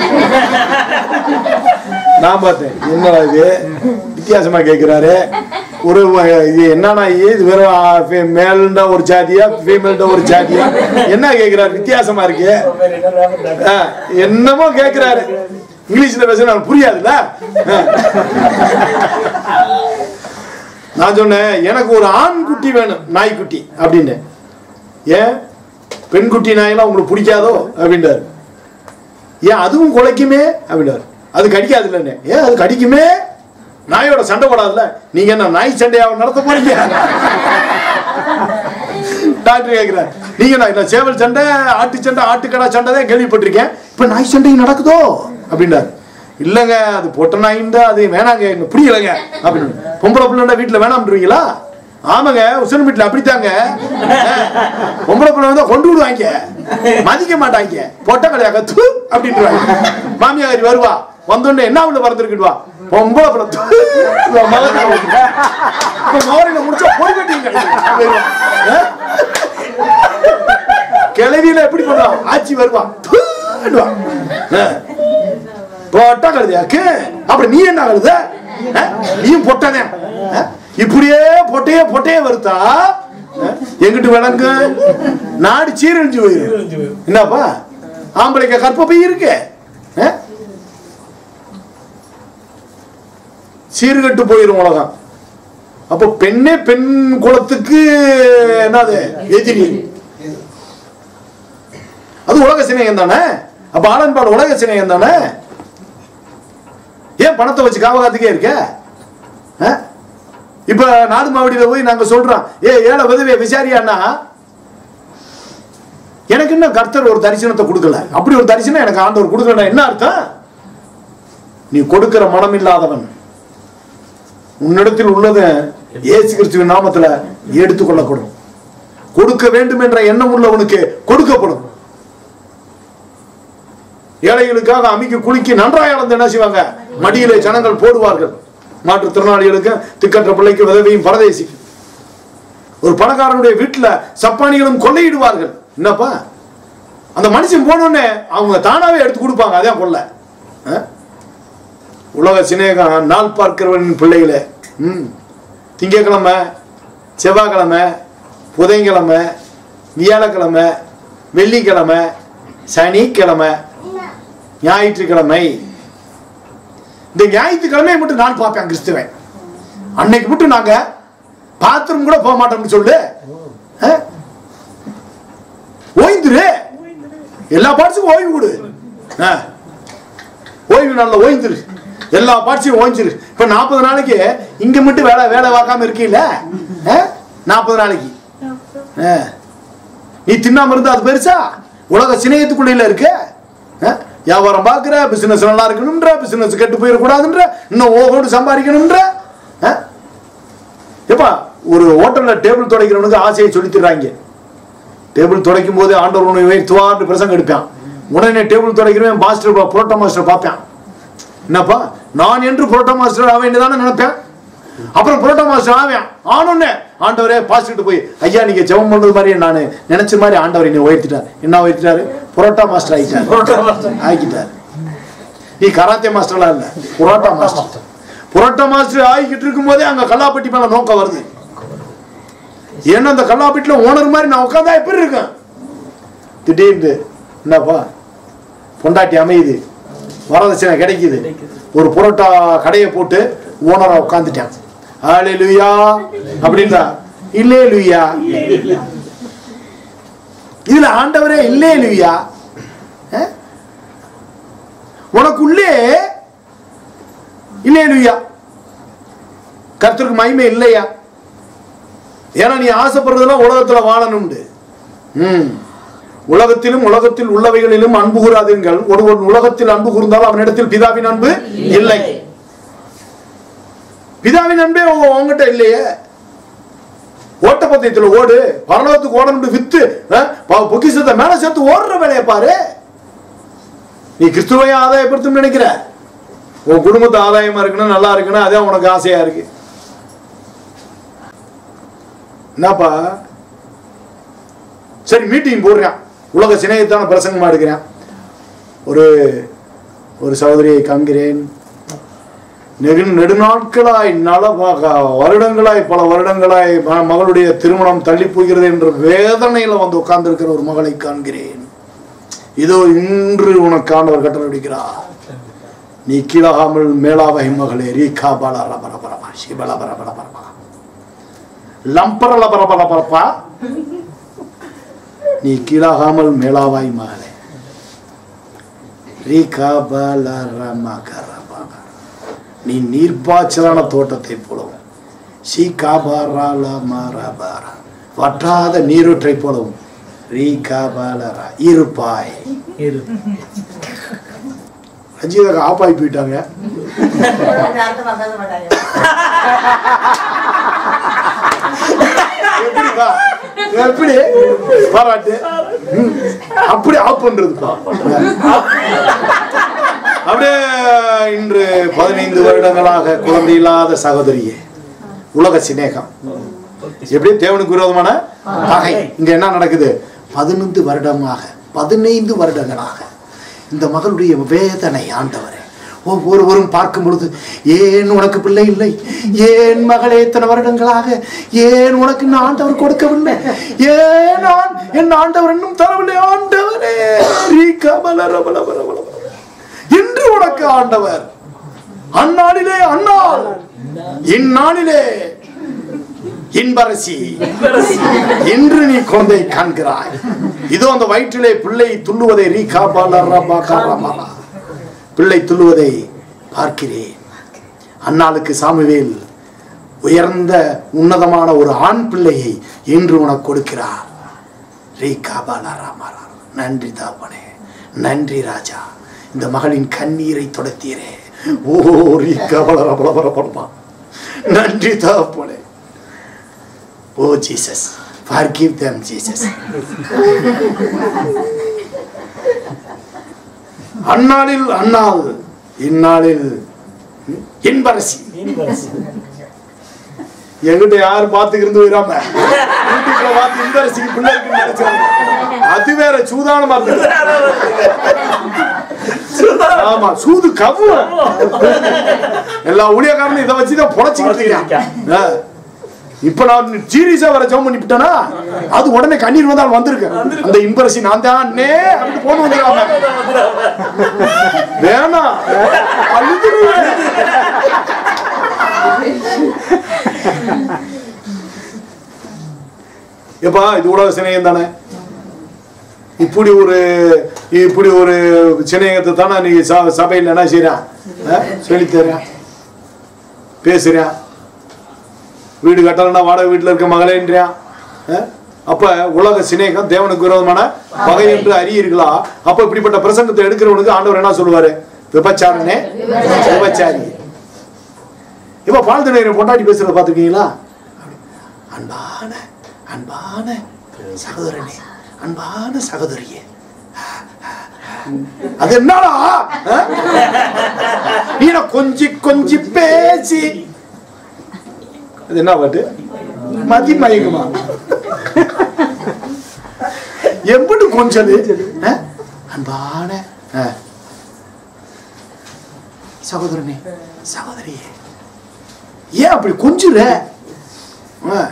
நான் பார்த்தேன் என்னடா இது வித்தியாசமா கேட்கிறாரு ஒரு வ- இது என்ன நாய் இது வெறும் மேல்டா ஒரு ஜாதியா ஃபீமேல்டா ஒரு ஜாதியா என்ன கேட்கிறாரு வித்தியாசமா இருக்கு ஆ, என்னமோ கேட்கிறாரு இங்கிலீஷ்ல பேச எனக்கு புரியாதுல்ல ஆ. நான் சொன்னேன் எனக்கு ஒரு ஆண் குட்டி வேணும் நாய்க்குட்டி அப்படின்னு ஏன் பெண் குட்டி நாயெல்லாம் உங்களுக்கு பிடிக்காதோ அப்படின்றாரு ஏன் அதுவும் குலைக்குமே அப்படின்னாரு அது கடிக்காது இல்லைன்னு ஏன் அது கடிக்குமே நாயோட சண்டை போடாதுல்ல நீங்க என்ன நாய் சண்டையா நடத்த போறீங்க டாக்டர் கேட்கிறார் நீங்க நான் இந்த சேவல் சண்டை ஆட்டு சண்டை ஆட்டுக்கடா சண்டை தான் கேள்விப்பட்டிருக்கேன் இப்ப நாய் சண்டையும் நடக்குதோ அப்படின்னாரு இல்லைங்க அது பொட்ட நாயின்டா அது வேணாங்க எனக்கு புரியலைங்க அப்படின்னு பொம்பளை பிள்ளைண்டா வீட்டுல வேணாம்ன்றீங்களா ஆமாங்க உசன் வீட்டுல அப்படித்தாங்க பொம்பளை பிள்ளை வந்தா கொண்டு விடுவாங்க மதிக்க மாட்டாங்க பொட்டை கடையா கத்து அப்படின்றாங்க மாமியாரி வருவா வந்தோடனே என்ன உள்ள பறந்துருக்கிடுவா பொம்பளை பிள்ளை தூ, இவ மகன் இப்ப மோரில முடிச்சா போய் கட்டிங்க கிளவியில எப்படி பண்ணுவான் ஆச்சி வருவான் தூண்டுவான். ஆ. பொட்டை கழுதியாக்கு அப்புறம் நீ என்ன கழுத ஆ? நீயும் பொட்டனே ஆ? இப்படியே பொட்டையே பொட்டையே வருத்தா ஆ? எங்கிட்டு விளங்கு நாடு சீரழிஞ்சு போயிரு என்னப்பா ஆம்பளைக்கு கற்பப்பை இருக்கு ஆ? சீர்கெட்டு போயிரும் உலகம் அப்போ பெண்ணே பெண் குலத்துக்கு என்னது எதிரி அது உலக சிநேகம் தானே அப்ப ஆலன்பால் உலக சிநேகம் தானே ஏன் பணத்தை வச்சு காவகாத்துக்கே இருக்க ஆ? இப்ப நாடு மாவடியில போய் நாங்க சொல்றோம் ஏ ஏழை விதவை விசாரியான்னா எனக்கு இன்னும் கர்த்தர் ஒரு தரிசனத்தை கொடுக்கல அப்படி ஒரு தரிசனம் எனக்கு ஆண்டவர் கொடுக்கல என்ன அர்த்தம் நீ கொடுக்கிற மனம் இல்லாதவன் உன்னிடத்தில் உள்ளதை இயேசு கிறிஸ்துவின் நாமத்துல எடுத்துக்கொள்ளப்படும் கொடுக்க வேண்டும் என்ற எண்ணம் உள்ளவனுக்கு கொடுக்கப்படும் ஏழைகளுக்காக அமைக்க குலுக்கி நன்றாய் அளந்து என்ன செய்வாங்க மடியிலே ஜனங்கள் போடுவார்கள் மாற்றுத்திறனாளிகளுக்கு திக்கற்ற பிள்ளைக்கு உதவியும் பரதேசி ஒரு பணக்காரனுடைய வீட்டுல சப்பானிகளும் கொள்ளையிடுவார்கள் என்னப்பா அந்த மனுஷன் போனோடனே அவங்க தானாவே எடுத்து கொடுப்பாங்க அதான் கொள்ள உலக சிநேகம் நாள் பார்க்கிறவன் பிள்ளைகளே ம் திங்கக்கிழமை செவ்வாய்க்கிழமை புதன்கிழமை வியாழக்கிழமை வெள்ளிக்கிழமை சனிக்கிழமை ஞாயிற்றுக்கிழமை இந்த ஞாயிற்றுக்கிழமை மட்டும் நான் பார்ப்பேன் கிறிஸ்துவன் அன்னைக்கு மட்டும் நாங்க பாத்ரூம் கூட போக மாட்டோம்னு சொல்லு ஆ? ஓய்ந்துரு எல்லா பார்ட்ஸுக்கும் ஓய்வு கொடு ஆ. ஓய்வு நாள்ல ஓய்ந்துரு எல்லா பார்ட்ஸையும் ஓய்ஞ்சிரு இப்ப நாற்பது நாளைக்கு இங்க மட்டும் வேலை வேலை பார்க்காம இருக்கீல்ல நாற்பது நாளைக்கு ஆ. நீ தின்னாம இருந்தா அது பெருசா உலக சிநேகத்துக்குள்ள இருக்கு ஆ? வியாபாரம் பார்க்குற பிசினஸ் நல்லா இருக்கணும்ன்ற பிசினஸ் கெட்டு போயிடக்கூடாதுன்ற இன்னும் ஓகோடு சம்பாதிக்கணும்ன்ற ஆ? எப்பா ஒரு ஹோட்டல்ல டேபிள் துடைக்கிறவனுக்கு ஆசையை சொல்லித்துறாங்க டேபிள் துடைக்கும் போது ஆண்டவர் உன்னை உயர்த்துவார்னு பிரசங்க எடுப்பான் உடனே டேபிள் துடைக்கிறவன் மாஸ்டர் புரோட்டா மாஸ்டர் பார்ப்பேன் என்னப்பா நான் என்று புரோட்டா மாஸ்டர் ஆக வேண்டியதானே நினைப்பேன் அப்புறம் புரோட்டா மாஸ்டர் ஆவேன் ஆனோன்னே ஆண்டவரே பாஸ்டர்கிட்ட போய் ஐயா நீங்க ஜெபம் பண்றது மாதிரி நான் நினைச்ச மாதிரி ஆண்டவர் என்னை உயர்த்திட்டார் என்ன உயர்த்திட்டாரு புரோட்டா மாஸ்டர் ஆகிட்டார் ஆக்கிட்டார் நீ கராத்தே மாஸ்டர்லாம் இல்ல புரோட்டா மாஸ்டர் புரோட்டா மாஸ்டர் ஆகிக்கிட்டு இருக்கும் போதே அங்க கல்லாப்பட்டி மேல நோக்கம் வருது ஏன்னா அந்த கல்லாப்பட்டில ஓனர் மாதிரி நான் உட்காந்தா எப்படி இருக்கேன் திடீர்னு என்னப்பா பொண்டாட்டி அமையுது வரதட்சணை கிடைக்குது ஒரு புரோட்டா கடையை போட்டு ஓனரா உட்காந்துட்டேன் ஆளே லுயா அப்படின்றா இல்லே லுயா இதுல ஆண்டவரே இல்லே லுயா உனக்குள்ளே இல்லே லுயா கர்த்தருக்கு மகிமை இல்லையா ஏன்னா நீ ஆசைப்படுறதெல்லாம் உலகத்துல வாழணும்னு ம் உலகத்திலும் உலகத்தில் உள்ளவைகளிலும் அன்பு கூறாதீர்கள் ஒருவன் உலகத்தில் அன்பு கூர்ந்தால் அவனிடத்தில் பிதாவின் அன்பு இல்லை பிதாவின் அன்பே உங்க- உங்ககிட்ட இல்லையே ஓட்டப்பந்தயத்துல ஓடு பரலோகத்துக்கு ஓடணும்னு வித்து அஹ், ப- பொக்கிஷத்தை மேல சேர்த்து ஓடுற வேலையை பாரு நீ கிறிஸ்துவையும் ஆதாயப்படுத்தும் நினைக்கிற உன் குடும்பத்தை ஆதாயமா இருக்கணும் நல்லா இருக்கணும் அதான் உனக்கு ஆசையா இருக்கு என்னப்பா சரி மீட்டிங் போடுறேன் உலக சிநேகத்தான பிரசங்கமா எடுக்கிறேன் ஒரு ஒரு சகோதரியை காண்கிறேன் நெடு நெடுநாட்களாய் நல வருடங்களாய் பல வருடங்களாய் ம- மகளுடைய திருமணம் தள்ளி போகிறது என்ற வேதனையில வந்து உட்கார்ந்திருக்கிற ஒரு மகளை காண்கிறேன் இதோ இன்று உனக்கு ஆண்டவர் கட்டளை அடிக்கிறார் நீ கீழாகாமல் மேலாவை மகளே ரீகா பல ரபர பரபா சிபல பர பர பரபா லம்பரல பர பர பரப்பா நீ கீழாகாமல் மேலாவாய் மகளே ரீகா பல ரம கரபா நீ நீர்ப்பாய்ச்சலான தோட்டத்தை போலவும் சீகாபாரால மாறாபாரா வற்றாத நீரூற்றை போலவும் ரீகாபாலரா இருப்பாய் இரு ரஞ்சிதா ஆப்பாய் போயிட்டாங்க அடுத்த பக்கம் மாட்டாங்க எப்படிப்பா எப்படி பாராட்டு ம். அப்படி ஆஃப் பண்றதுப்பா அப்படியே இன்று பதினைந்து வருடங்களாக குழந்தை இல்லாத சகோதரியே உலக சிநேகம் எப்படி தேவனுக்கு விரோதமான பகை இங்க என்ன நடக்குது பதினைந்து வருடமாக பதினைந்து வருடங்களாக இந்த மகளுடைய வேதனை ஆண்டவரே ஒவ்வொருவரும் பார்க்கும் பொழுது ஏன் உனக்கு பிள்ளை இல்லை ஏன் மகளே இத்தனை வருடங்களாக ஏன் உனக்கு இன்னும் ஆண்டவர் கொடுக்கவில்லை ஏன் நான் என் ஆண்டவர் இன்னும் தரவில்லை ஆண்டவரே ரீகா பல ரபல பல பல பல. இன்று உனக்கு ஆண்டவர் அந்நாளிலே அந்நாள் இந்நாளிலே இன்பரசி இன்று நீ குழந்தை காண்கிறாய் இதோ அந்த வயிற்றிலே பிள்ளை துள்ளுவதை ரீகா பாலா ரபா காராமாலா. பிள்ளை துள்ளுவதை பார்க்கிறேன் அன்னாளுக்கு சாமுவேல் உயர்ந்த உன்னதமான ஒரு ஆண் பிள்ளையை இன்று உனக்கு கொடுக்கிறார் ரீகா பாலா ராமாரா. நன்றி தாப்பனே நன்றி ராஜா இந்த மகளின் கண்ணீரை தொடத்தீரே ஓ ரீகா பலர பலபர பலமா நன்றி தாப்பனே O Jesus forgive them Jesus அந்நாளில் அந்நாள் இந்நாளில் இன்பரசி எங்கிட்ட யாரும் பாத்துக்கிருந்து போயிடாம யூடியூப்ல பார்த்து இன்பரசிக்கு பிள்ளை இருக்குன்னு நினைச்சாங்க அது வேற சூதானமா இருந்தது ஆமா சூது கவு எல்லா ஊழியக்காரனும் இதை வச்சுதான் பொழைச்சிக்கிட்டு இருக்கான் ஆ. இப்ப நான் சீரியஸா வர ஜெபம் பண்ணிவிட்டேனா அது உடனே கண்ணீர் வந்தால் வந்திருக்கு அந்த இம்பரசி நான் தான் அண்ணே அப்படி போன வந்துடாம வேணாம் அழுதுருவேன் எப்பா இது உலக சிநேகம் தானே இப்படி ஒரு இப்படி ஒரு சிநேகத்தை தானே நீ ச- சபையில் என்ன செய்றான் சொல்லித்தரேன் பேசுறேன் வீடு கட்டலைன்னா வாடகை வீட்டில் இருக்க மகளேன்றியான் அஹ்? அப்ப உலக சிநேகம் தேவனுக்கு விரோதமான பகை என்று அறியீர்களா அப்ப இப்படிப்பட்ட பிரசங்கத்தை எடுக்கிறவனுக்கு ஆண்டவர் என்ன சொல்லுவாரு விபச்சாரனே விபச்சாரி இப்ப பால்தனையரை பொண்டாட்டி பேசுறத பாத்துருக்கீங்களா அன்பான அன்பான சகோதரனே அன்பான சகோதரியே அது என்னடா அஹ்? நீ என்ன கொஞ்சி கொஞ்சி பேசி அது என்ன பாட்டு மதி மயங்குமா எப்படி கொஞ்சது அஹ்? அன்பான அஹ். சகோதரனே சகோதரியே ஏன் அப்படி கொஞ்சுற அஹ்.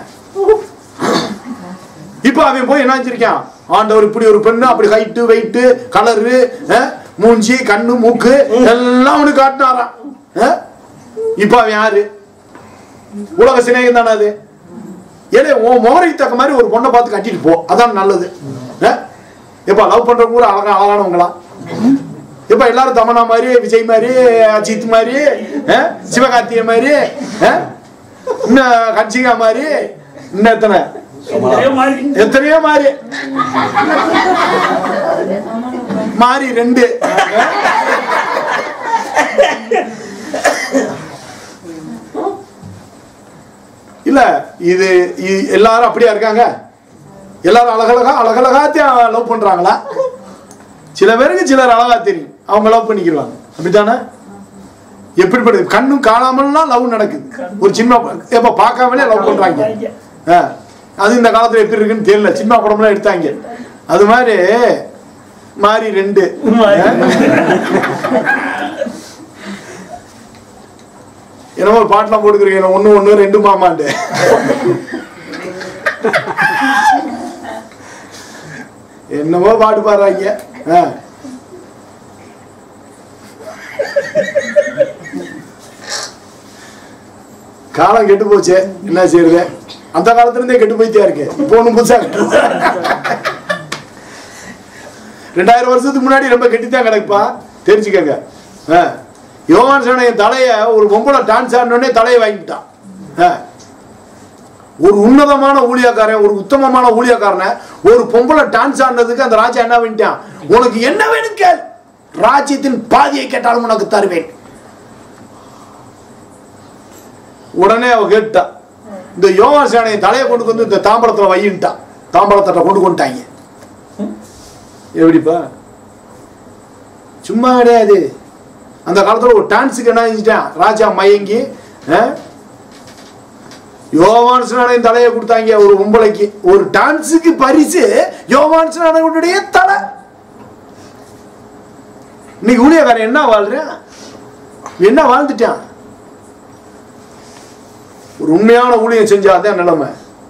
இப்ப அவன் போய் என்ன வச்சிருக்கான் ஆண்டவர் இப்படி ஒரு பெண்ணு அப்படி ஹைட்டு வெயிட்டு கலரு மூஞ்சி கண்ணு மூக்கு எல்லாம் அவனுக்கு காட்டினாராம் அஹ்? இப்ப அவன் யாரு உலக சிநேகம் தானே அது ஏடே உன் முகரைக்கு தக்க மாதிரி ஒரு பொண்ணை பார்த்து கட்டிட்டு போ அதான் நல்லது அஹ்? இப்ப லவ் பண்றவங்க கூட அழகா அழகானவங்களா இப்ப எல்லாரும் தமனா மாதிரி விஜய் மாதிரி அஜித் மாதிரி அஹ்? சிவகார்த்திகை மாதிரி அஹ்? இன்னும் கட்சிகா மாதிரி இன்னும் எத்தனை எத்தனையோ மாறி மாறி ரெண்டு இல்ல இது இ- எல்லாரும் அப்படியா இருக்காங்க எல்லாரும் அழகழகா அழகழகாத்தையும் லவ் பண்றாங்களா சில பேருக்கு சிலர் அழகா தெரியும் அவங்க லவ் பண்ணிக்கிறாங்க அப்படித்தானே எப்படிப்பட்டது கண்ணும் காணாமல்லாம் லவ் நடக்குது ஒரு சின்ன எப்ப பார்க்காமலே லவ் பண்றாங்க ஆ, அது இந்த காலத்துல எப்படி இருக்குன்னு தெரியல சின்ன படம்லாம் எடுத்தாங்க அது மாதிரி மாறி ரெண்டு என்னமோ ஒரு பாட்டெல்லாம் போட்டுக்கிறீங்க ஒண்ணு ஒண்ணு ரெண்டு மாமாண்டு என்னமோ பாட்டு பாடுறாங்க ஆ. காலம் கெட்டு போச்சு என்ன செய்யறது அந்த காலத்துல இருந்தே கெட்டு போயிட்டே இருக்கு இப்போ ஒண்ணும் புதுசா கெட்டு ரெண்டாயிரம் வருஷத்துக்கு முன்னாடி ரொம்ப கெட்டித்தான் கிடக்குப்பா தெரிஞ்சுக்கங்க ஆ. யோகான் சொன்ன என் தலைய ஒரு பொம்பளை டான்ஸ் ஆடினோடனே தலையை வாங்கிட்டான் ஆ. ஒரு உன்னதமான ஊழியக்காரன் ஒரு உத்தமமான ஊழியக்காரனை ஒரு பொம்பளை டான்ஸ் ஆடினதுக்கு அந்த ராஜா என்ன பண்ணிட்டான் உனக்கு என்ன வேணும் கேள் ராஜ்யத்தின் பாதியை கேட்டாலும் உனக்கு தருவேன் உடனே அவ கேட்டா இந்த யோகா சேனையை தலையை கொண்டு வந்து இந்த தாம்பரத்துல வையின்ட்டான் தாம்பரத்தட்டை கொண்டு கொண்டுட்டாங்க எப்படிப்பா சும்மா கிடையாது அந்த காலத்துல ஒரு டான்ஸுக்கு என்ன செஞ்சிட்டான் ராஜா மயங்கி அஹ், யோவான் ஸ்நானன் தலையை கொடுத்தாங்க ஒரு பொம்பளைக்கு ஒரு டான்ஸுக்கு பரிசு யோவான் ஸ்நானனுடைய தலை இன்னைக்கு ஊழியக்காரன் என்ன வாழ்றான் என்ன வாழ்ந்துட்டான் ஒரு உண்மையான ஊழியம் செஞ்சாதான் நிலைமை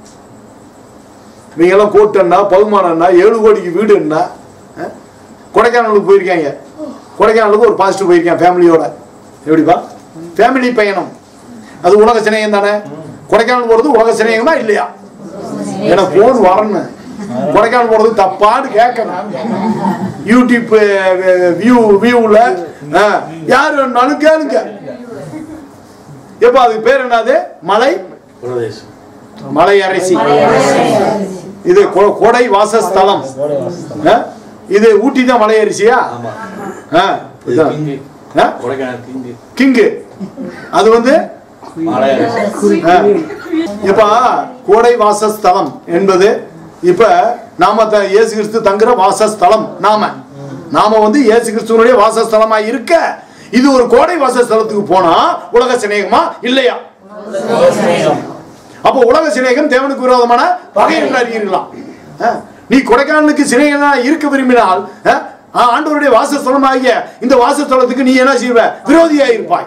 இவங்க எல்லாம் கோட்டன்னா பகுமானம்னா ஏழு கோடிக்கு வீடுன்னா அஹ், கொடைக்கானலுக்கு போயிருக்காங்க கொடைக்கானலுக்கு ஒரு பாசிட்டிவ் போயிருக்கேன் ஃபேமிலியோட எப்படிப்பா ஃபேமிலி பயணம் அது உலக சிநேகம் தானே கொடைக்கானல் போறது உலக சிநேகமா இல்லையா எனக்கு போன் வரணும் கொடைக்கானல் போறது தப்பான்னு கேட்கணும் யூடியூப் வியூ வியூவில் யார் வேணும்னாலும் கேளுங்க எப்போ அதுக்கு பேர் என்னது மலை மலை அரசி இது கொ- கொடை வாசஸ்தலம் ஆ? இது ஊட்டி தான் மலை அரிசியா ஆ, இதான். ஆ? கிங்கு அது வந்து ஆ. இப்ப கோடை வாசஸ்தலம் என்பது இப்ப நாம த- இயேசு கிறிஸ்து தங்குற வாசஸ்தலம் நாம நாம வந்து இயேசு கிறிஸ்துவனுடைய வாசஸ்தலமா இருக்க இது ஒரு கோடை வாசஸ்தலத்துக்கு போனா உலக சிநேகமா இல்லையா அப்போ உலக சிநேகம் தேவனுக்கு விரோதமான வகை என்று அறியலாம் ஆ, நீ கொடைக்கானலுக்கு சிநேகனா இருக்க விரும்பினால் ஆ, ஆ, ஆண்டவருடைய வாசஸ்தலமாகிய இந்த வாசஸ்தலத்துக்கு நீ என்ன செய்வ விரோதியா இருப்பாய்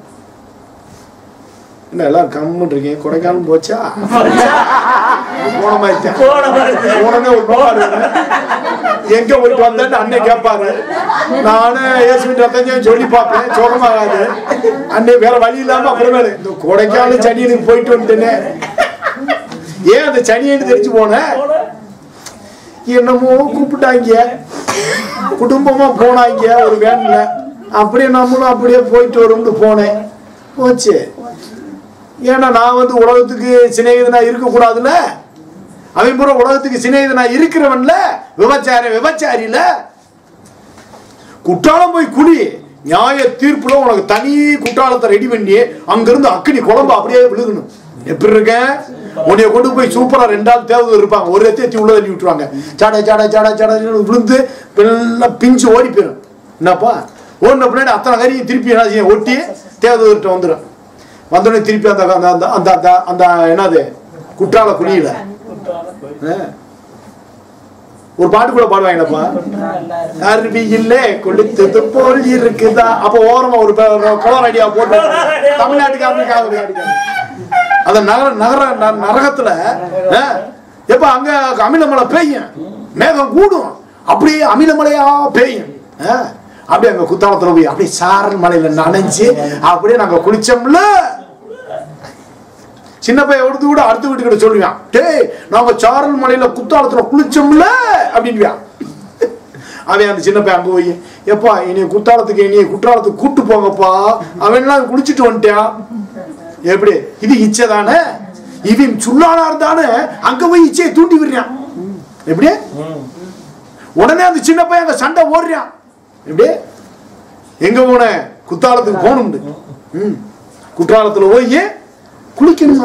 என்ன எல்லாம் கம்முன்னு இருக்கீங்க கொடைக்கானல் போச்சா போன மாதிரி தான். போனோடனே ஒரு பாடு எங்க போயிட்டு வந்தேன்னு அண்ணன் கேட்பாரு நானு ஏசுவின் ரத்தஞ்சம் சொல்லி பார்ப்பேன் சுகமாகாது அண்ணன் வேற வழி இல்லாம அப்புறமேலு இந்த கொடைக்கானல் சனியனுக்கு போயிட்டு வந்துட்டேனே ஏன் அந்த சனியன்னு தெரிஞ்சு போனேன் என்னமோ கூப்பிட்டாங்க குடும்பமா போனாங்க ஒரு வேன்ல அப்படியே நம்மளும் அப்படியே போயிட்டு வரும்னு போனேன் போச்சு ஏன்னா நான் வந்து உலகத்துக்கு சிநேகிதனா இருக்கக்கூடாதுல்ல அவன் பூரா உலகத்துக்கு சிநேகிதனா இருக்கிறவன்ல விபச்சாரி விபச்சாரியில குற்றாலம் போய் குழி நியாய தீர்ப்புல உனக்கு தனி குற்றாலத்தை ரெடி பண்ணி அங்கிருந்து அக்கினி குழம்பு அப்படியே விழுகணும் எப்படி இருக்க உன்னைய கொண்டு போய் சூப்பரா ரெண்டாள் தேவது இருப்பாங்க ஒரு எத்தி எத்தி உள்ள தள்ளி விட்டுருவாங்க சாடா சாடா சாடா சாடா விழுந்து எல்லாம் பிஞ்சு ஓடி போயிடும் என்னப்பா ஓடின பின்னாடி அத்தனை கறியும் திருப்பி என்ன செய்யும் ஒட்டி தேவதூர்கிட்ட வந்துடும் வந்தோடனே திருப்பி அந்த அந்த அந்த அந்த அந்த அந்த என்னது குற்றால குழியில ஆ. ஒரு பாட்டு கூட பாடுவாங்கப்பா அருவியில்லே கொளுத்தது போல் இருக்குதா அப்ப ஓரமா ஒரு குளம் ஐடியா போட்டு தமிழ்நாட்டுக்கு ஆப்பிரிக்காவுக்கு அடிக்காது அந்த நகர நகர ந- நரகத்துல ஆ, எப்ப அங்க அமிலமலை பெய்யும் மேகம் கூடும் அப்படியே அமிலமலையா பெய்யும் ஆ, அப்படியே அங்க குத்தாலத்துல போய் அப்படியே சாரல் மலையில நனைஞ்சு அப்படியே நாங்க குளிச்சோம்ல சின்ன பையன் எடுத்து கூட அடுத்த வீட்டுக்கிட்ட சொல்லுவான் டேய் நாங்க சாரல் மலையில குத்தாலத்துல குளிச்சோம்ல அப்படின்வான் அவன் அந்த சின்ன பையன் அங்க போய் எப்பா இனி குத்தாலத்துக்கு இனி குற்றாலத்துக்கு கூட்டு போங்கப்பா அவன் எல்லாம் குளிச்சுட்டு வந்துட்டான் எப்படி இது இச்சை தானே இவன் சுல்லானார் தானே அங்க போய் இச்சையை தூண்டி விடுறான் எப்படி உடனே அந்த சின்ன பையன் அங்க சண்டை ஓடுறான் எப்படி எங்க போன குத்தாலத்துக்கு போகணும் ம் குற்றாலத்துல போய் குளிக்கணுமா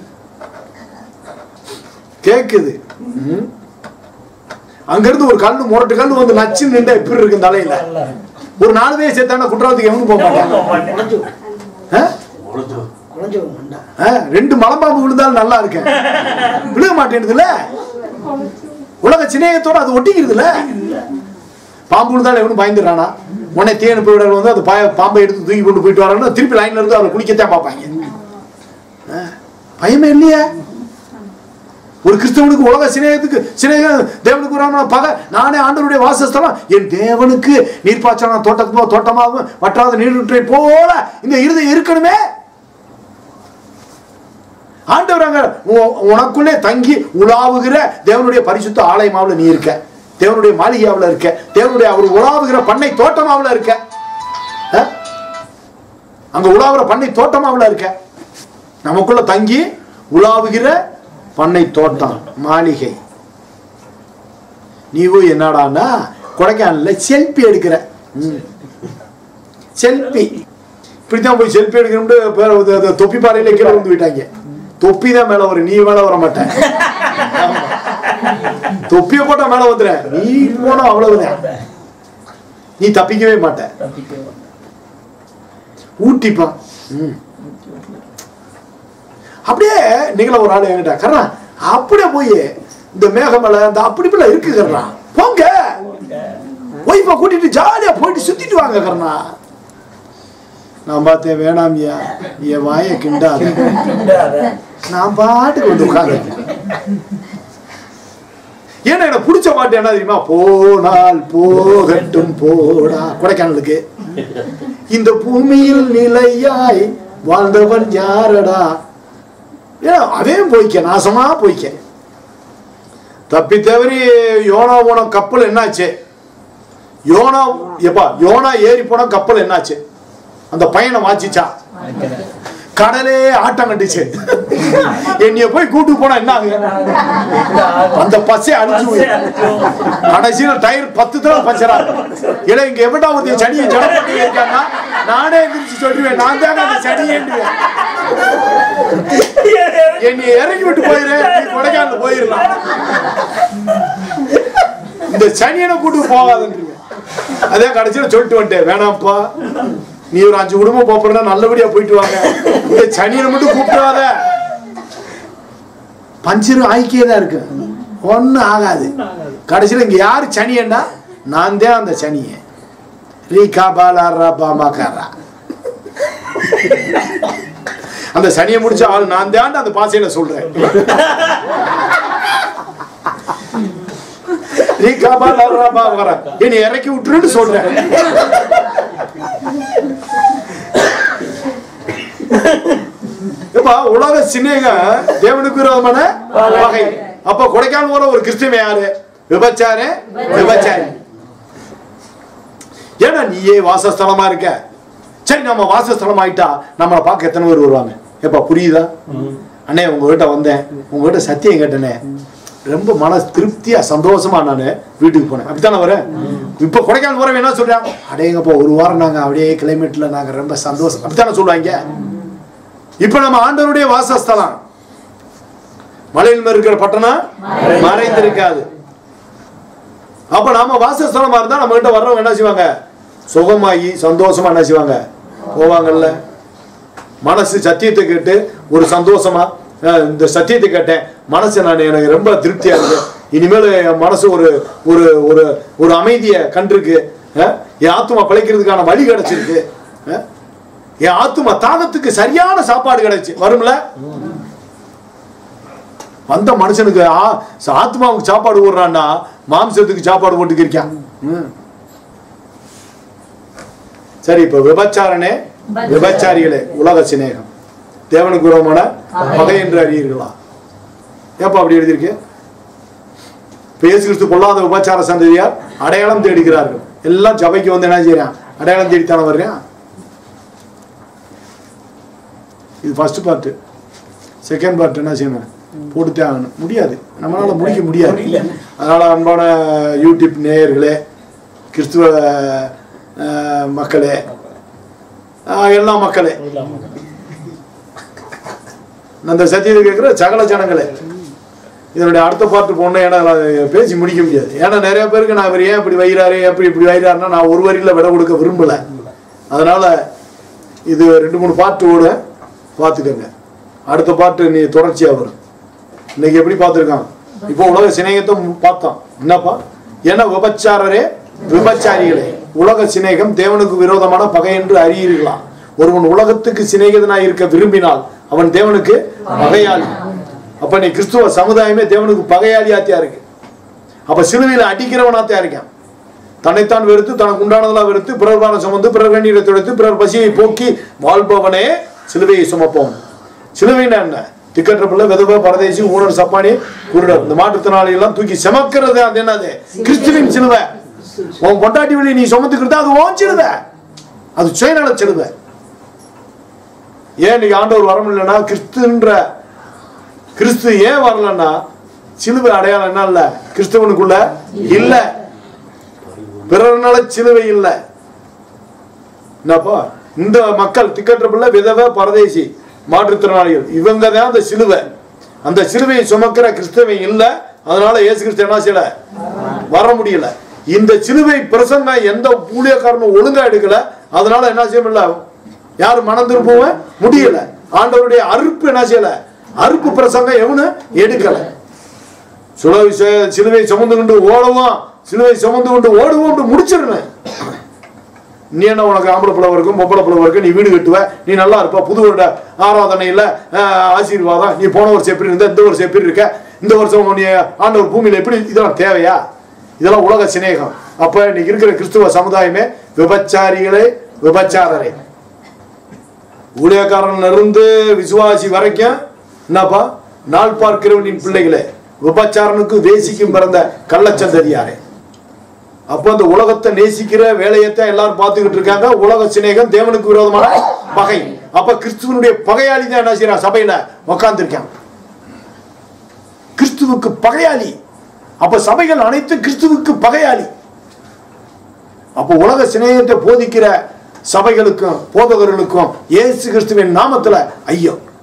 கேக்குது ம். அங்கிருந்து ஒரு கல்லு முரட்டு கல்லு வந்து நச்சு நின்றா எப்படி இருக்கு தலையில ஒரு நாலு பேர் சேர்த்தான குற்றாலத்துக்கு எவனும் போக மாட்டான் குழஞ்சு ஆ? குழஞ்சு மண்டா ஆ, ரெண்டு மலம்பாம்பு விழுந்தாலும் நல்லா இருக்கேன் விழுக மாட்டேன்னுதுல உலக சிநேகத்தோட அது ஒட்டிக்கிறதுல பாம்பு விழுந்தாலும் எவனும் பயந்துடுறானா உடனே தேனு போயிடற வந்து அந்த பாய பாம்பை எடுத்து தூக்கி கொண்டு போயிட்டு வரான்னு திருப்பி லைன்ல இருந்து அவரை குளிக்கத்தான் பார்ப்பாங்க ஆ, பயமே இல்லையா ஒரு கிறிஸ்தவனுக்கு உலக சிநேகத்துக்கு சிநேகம் தேவனுக்கு உரான பகை நானே ஆண்டவருடைய வாசஸ்தலம் என் தேவனுக்கு நீர்ப்பாய்ச்சலாம் தோட்டத்துமோ தோட்டமாகவும் வற்றாத நீரூற்றை போல இந்த இருதயம் இருக்கணுமே ஆண்டவர் அங்க உ- உனக்குள்ளே தங்கி உலாவுகிற தேவனுடைய பரிசுத்த ஆலயமாவில் நீ இருக்க தேவனுடைய மாளிகையாவில் இருக்க தேவனுடைய அவர் உலாவுகிற பண்ணை தோட்டமாவில் இருக்க ஆ? அங்க உலாவுகிற பண்ணை தோட்டமாவில் இருக்க நமக்குள்ள தங்கி உலாவுகிற பண்ணை தோட்டம் மாளிகை நீ போய் என்னடான்னா கொடைக்கானல்ல செல்ஃபி எடுக்கிற செல்ஃபி இப்படித்தான் போய் செல்ஃபி எடுக்கணும்னு பேர் வந்து அந்த தொப்பி பாறையில கீழே வந்து விட்டாங்க தொப்பி தான் மேல வரும் நீ மேல வர மாட்டேன் ஆமா. தொப்பிய போட்டா மேல வந்துற நீ போனா அவ்வளவுதான் நீ தப்பிக்கவே மாட்ட ஊட்டிப்பா ம். அப்படியே நீங்கள ஒரு ஆளு என்கிட்ட கர்றா அப்படியே போய் இந்த மேகமலை இந்த அப்படி இப்படி இருக்கு கர்றா போங்க ஒய்ஃபை கூட்டிட்டு ஜாலியா போயிட்டு சுத்திட்டு வாங்க கர்ணா நான் பார்த்தேன் வேணாமியா என் வாயை கிண்டாத நான் பாட்டுக்கு வந்து உட்காந்து ஏன்னா எனக்கு பிடிச்ச பாட்டு என்ன தெரியுமா போனால் போகட்டும் போடா கொடைக்கானலுக்கு இந்த பூமியில் நிலையாய் வாழ்ந்தவன் யாரடா ஏன் அதே போய்க்க நாசமா போய்க்க தப்பி தவறி யோனா போன கப்பல் என்னாச்சு யோனா எப்பா யோனா ஏறி போன கப்பல் என்னாச்சு அந்த பையனை வாச்சிச்சா கடலே ஆட்டம் கட்டுச்சு என்னைய போய் கூட்டு போனா என்ன ஆகுது அந்த பஸ்ஸே அடிச்சு போயிடும். கடைசியில டயர் பத்து தடவை பஞ்சர் ஆகும் இல்ல இங்க எவடா ஒரு சனியை ஜடம் பண்ணி இருக்காங்கன்னா நானே எந்திரிச்சு சொல்லுவேன் நான் தானே அந்த சனியேன்டுவேன் என்னை இறங்கி விட்டு போயிரு நீ கொடைக்கானல் போயிடலாம் இந்த சனியனை கூட்டு போகாதுன்றீங்க அதே கடைசியில சொல்லிட்டு வந்துட்டேன் வேணாம்ப்பா நீ ஒரு அஞ்சு குடும்பம் போறா நல்லபடியா போயிட்டு வாங்க இந்த சனியனை மட்டும் கூப்பிடாத பஞ்சரும் ஆய்க்கே தான் இருக்கு ஒன்றும் ஆகாது கடைசியில் இங்க யாரு சனியன்னா நான் தான் அந்த சனியை ரீகா பாலாரா பாமாக்காரா அந்த சனியை முடிச்ச ஆள் நான் தான் அந்த பாசையில சொல்றேன் ரீகா பாலாரா பாமாக்காரா என்னை இறக்கி விட்டுருன்னு சொல்றேன் எப்பா உலக சிநேக தேவனுக்கு விரோதமான வகை அப்ப கொடைக்கானல் போற ஒரு கிறிஸ்துவ யாரு விபச்சாரு விபச்சாரி ஏன்னா நீயே வாசஸ்தலமா இருக்க சரி நம்ம வாசஸ்தலம் ஆயிட்டா நம்மளை பார்க்க எத்தனை பேர் வருவாங்க எப்பா புரியுதா அண்ணே உங்ககிட்ட வந்தேன் உங்ககிட்ட சத்தியம் கேட்டனே ரொம்ப மன திருப்தியா சந்தோஷமா நான் வீட்டுக்கு போனேன் அப்படித்தானே வரேன் இப்ப கொடைக்கானல் போறவன் என்ன சொல்றான் அடேங்கப்பா ஒரு வாரம் நாங்க அப்படியே கிளைமேட்ல நாங்க ரொம்ப சந்தோஷம் அப்படித்தானே சொல்லுவாங்க இப்ப நம்ம ஆண்டவருடைய வாசஸ்தலம் மலையில் மேல் இருக்கிற பட்டணம் மறைந்திருக்காது அப்ப நாம வாசஸ்தலமா இருந்தா நம்ம கிட்ட வர்றவங்க என்ன செய்வாங்க சுகமாகி சந்தோஷமா என்ன செய்வாங்க போவாங்கல்ல மனசு சத்தியத்தை கேட்டு ஒரு சந்தோஷமா அஹ், இந்த சத்தியத்தை கேட்டேன் மனசு நான் எனக்கு ரொம்ப திருப்தியா இருக்கு இனிமேல் என் மனசு ஒரு ஒரு ஒரு ஒரு அமைதியை கண்டிருக்கு அஹ், என் ஆத்மா பிழைக்கிறதுக்கான வழி கிடைச்சிருக்கு அஹ், என் ஆத்மா தாகத்துக்கு சரியான சாப்பாடு கிடைச்சு வரும்ல வந்த மனுஷனுக்கு ஆ- ஆத்மாவுக்கு சாப்பாடு போடுறான்னா மாம்சத்துக்கு சாப்பாடு போட்டுக்கிருக்கான் ம். சரி இப்ப விபச்சாரனே விபச்சாரிகளே உலக சிநேகம் தேவனுக்கு விரோதமான பகை என்று அறியீர்களா ஏப்பா அப்படி எழுதியிருக்கு இப்ப இயேசு கிறிஸ்து பொல்லாத விபச்சார சந்ததியார் அடையாளம் தேடுகிறார்கள் எல்லாம் சபைக்கு வந்து என்ன செய்யறான் அடையாளம் தேடித்தானே வர்றேன் இது ஃபர்ஸ்ட் பார்ட்டு செகண்ட் பார்ட் என்ன செய்யணும் போட்டுத்தே ஆகணும் முடியாது நம்மளால முடிக்க முடியாது அதனால அன்பான யூடியூப் நேயர்களே கிறிஸ்துவ அஹ், மக்களே அஹ், எல்லா மக்களே அந்த சத்தியத்தை கேட்குற சகல ஜனங்களே இதனுடைய அடுத்த பாட்டு போன ஏன்னா நான் பேசி முடிக்க முடியாது ஏன்னா நிறைய பேருக்கு நான் இவர் ஏன் இப்படி வைகிறாரு எப்படி இப்படி வைகிறாருன்னா நான் ஒரு வரியில விட கொடுக்க விரும்பல அதனால இது ரெண்டு மூணு பாட்டு ஓட பார்த்துக்கோங்க அடுத்த பாட்டு நீ தொடர்ச்சியா வரும் இன்னைக்கு எப்படி பார்த்துருக்கான் இப்போ உலக சிநேகத்தை பார்த்தோம் என்னப்பா ஏன்னா விபச்சாரரே விபச்சாரிகளே உலக சிநேகம் தேவனுக்கு விரோதமான பகை என்று அறியீர்களா ஒருவன் உலகத்துக்கு சிநேகிதனாய் இருக்க விரும்பினால் அவன் தேவனுக்கு பகையாளி அப்ப நீ கிறிஸ்துவ சமுதாயமே தேவனுக்கு பகையாளியாத்தியா இருக்கு அப்ப சிலுவையில அடிக்கிறவனாத்தியா இருக்கான் தன்னைத்தான் வெறுத்து தனக்கு உண்டானதெல்லாம் வெறுத்து பிறர் பாரம் சுமந்து பிறர் கண்ணீரை துடைத்து பிறர் பசியை போக்கி வாழ்பவனே சிலுவையை சுமப்போம் சிலுவைன்னா என்ன திக்கற்ற பிள்ளை விதவை பரதேசி ஊழல் சப்பானி குருடர் இந்த மாற்றுத்திறனாளி எல்லாம் தூக்கி செமக்கிறது அது என்னது கிறிஸ்துவின் சிலுவை உன் பொண்டாட்டி வழி நீ சுமந்துக்கிட்டு அது ஓன் சிலுவை அது சுயநல சிலுவை ஏன் நீங்க ஆண்டவர் வர முடியலன்னா கிறிஸ்துன்ற கிறிஸ்து ஏன் வரலன்னா சிலுவை அடையாளம் என்ன இல்ல கிறிஸ்துவனுக்குள்ள இல்ல பிறர்னால சிலுவை இல்லை என்னப்பா இந்த மக்கள் திக்கற்ற பிள்ளை விதவை பரதேசி மாற்றுத்திறனாளிகள் இவங்க தான் அந்த சிலுவை அந்த சிலுவையை சுமக்கிற கிறிஸ்தவன் இல்லை அதனால இயேசு கிறிஸ்து என்ன செய்யல வர முடியல இந்த சிலுவை பிரசங்கம் எந்த ஊழியக்காரனும் ஒழுங்கா எடுக்கல அதனால என்ன செய்ய முடியல யாரும் மனம் திரும்பவும் முடியல ஆண்டவருடைய அறுப்பு என்ன செய்யல அறுப்பு பிரசங்கம் எவனு எடுக்கல சுலவை சு- சிலுவை சுமந்து கொண்டு ஓடுவோம் சிலுவை சுமந்து கொண்டு ஓடுவோம் முடிச்சிருந்தேன் நீ என்ன உனக்கு ஆம்பளை பிள்ளை இருக்கும் பொம்பளை பிள்ளை இருக்கும் நீ வீடு கட்டுவ நீ நல்லா இருப்ப புது வருட ஆராதனையில் ஆசீர்வாதம் நீ போன வருஷம் எப்படி இருந்த இந்த வருஷம் எப்படி இருக்க இந்த வருஷம் நீ ஆண்டவர் பூமியில் எப்படி இதெல்லாம் தேவையா இதெல்லாம் உலக சிநேகம் அப்ப இன்னைக்கு இருக்கிற கிறிஸ்துவ சமுதாயமே விபச்சாரிகளே விபச்சாரரே ஊழியக்காரன்ல இருந்து விசுவாசி வரைக்கும் என்னப்பா நாள் பார்க்கிறவனின் பிள்ளைகளே விபச்சாரனுக்கு வேசிக்கும் பிறந்த கள்ளச்சந்ததியாரே அப்போ அந்த உலகத்தை நேசிக்கிற வேலையத்தான் எல்லாரும் பார்த்துக்கிட்டு இருக்காங்க உலக சிநேகம் தேவனுக்கு விரோதமான பகை அப்ப கிறிஸ்துவனுடைய பகையாளி தான் என்ன செய்யறான் சபையில உக்காந்துருக்கான் கிறிஸ்துவுக்கு பகையாளி அப்ப சபைகள் அனைத்தும் கிறிஸ்துவுக்கு பகையாளி அப்போ உலக சிநேகத்தை போதிக்கிற சபைகளுக்கும் போதகர்களுக்கும் இயேசு கிறிஸ்துவின் நாமத்துல ஐயோ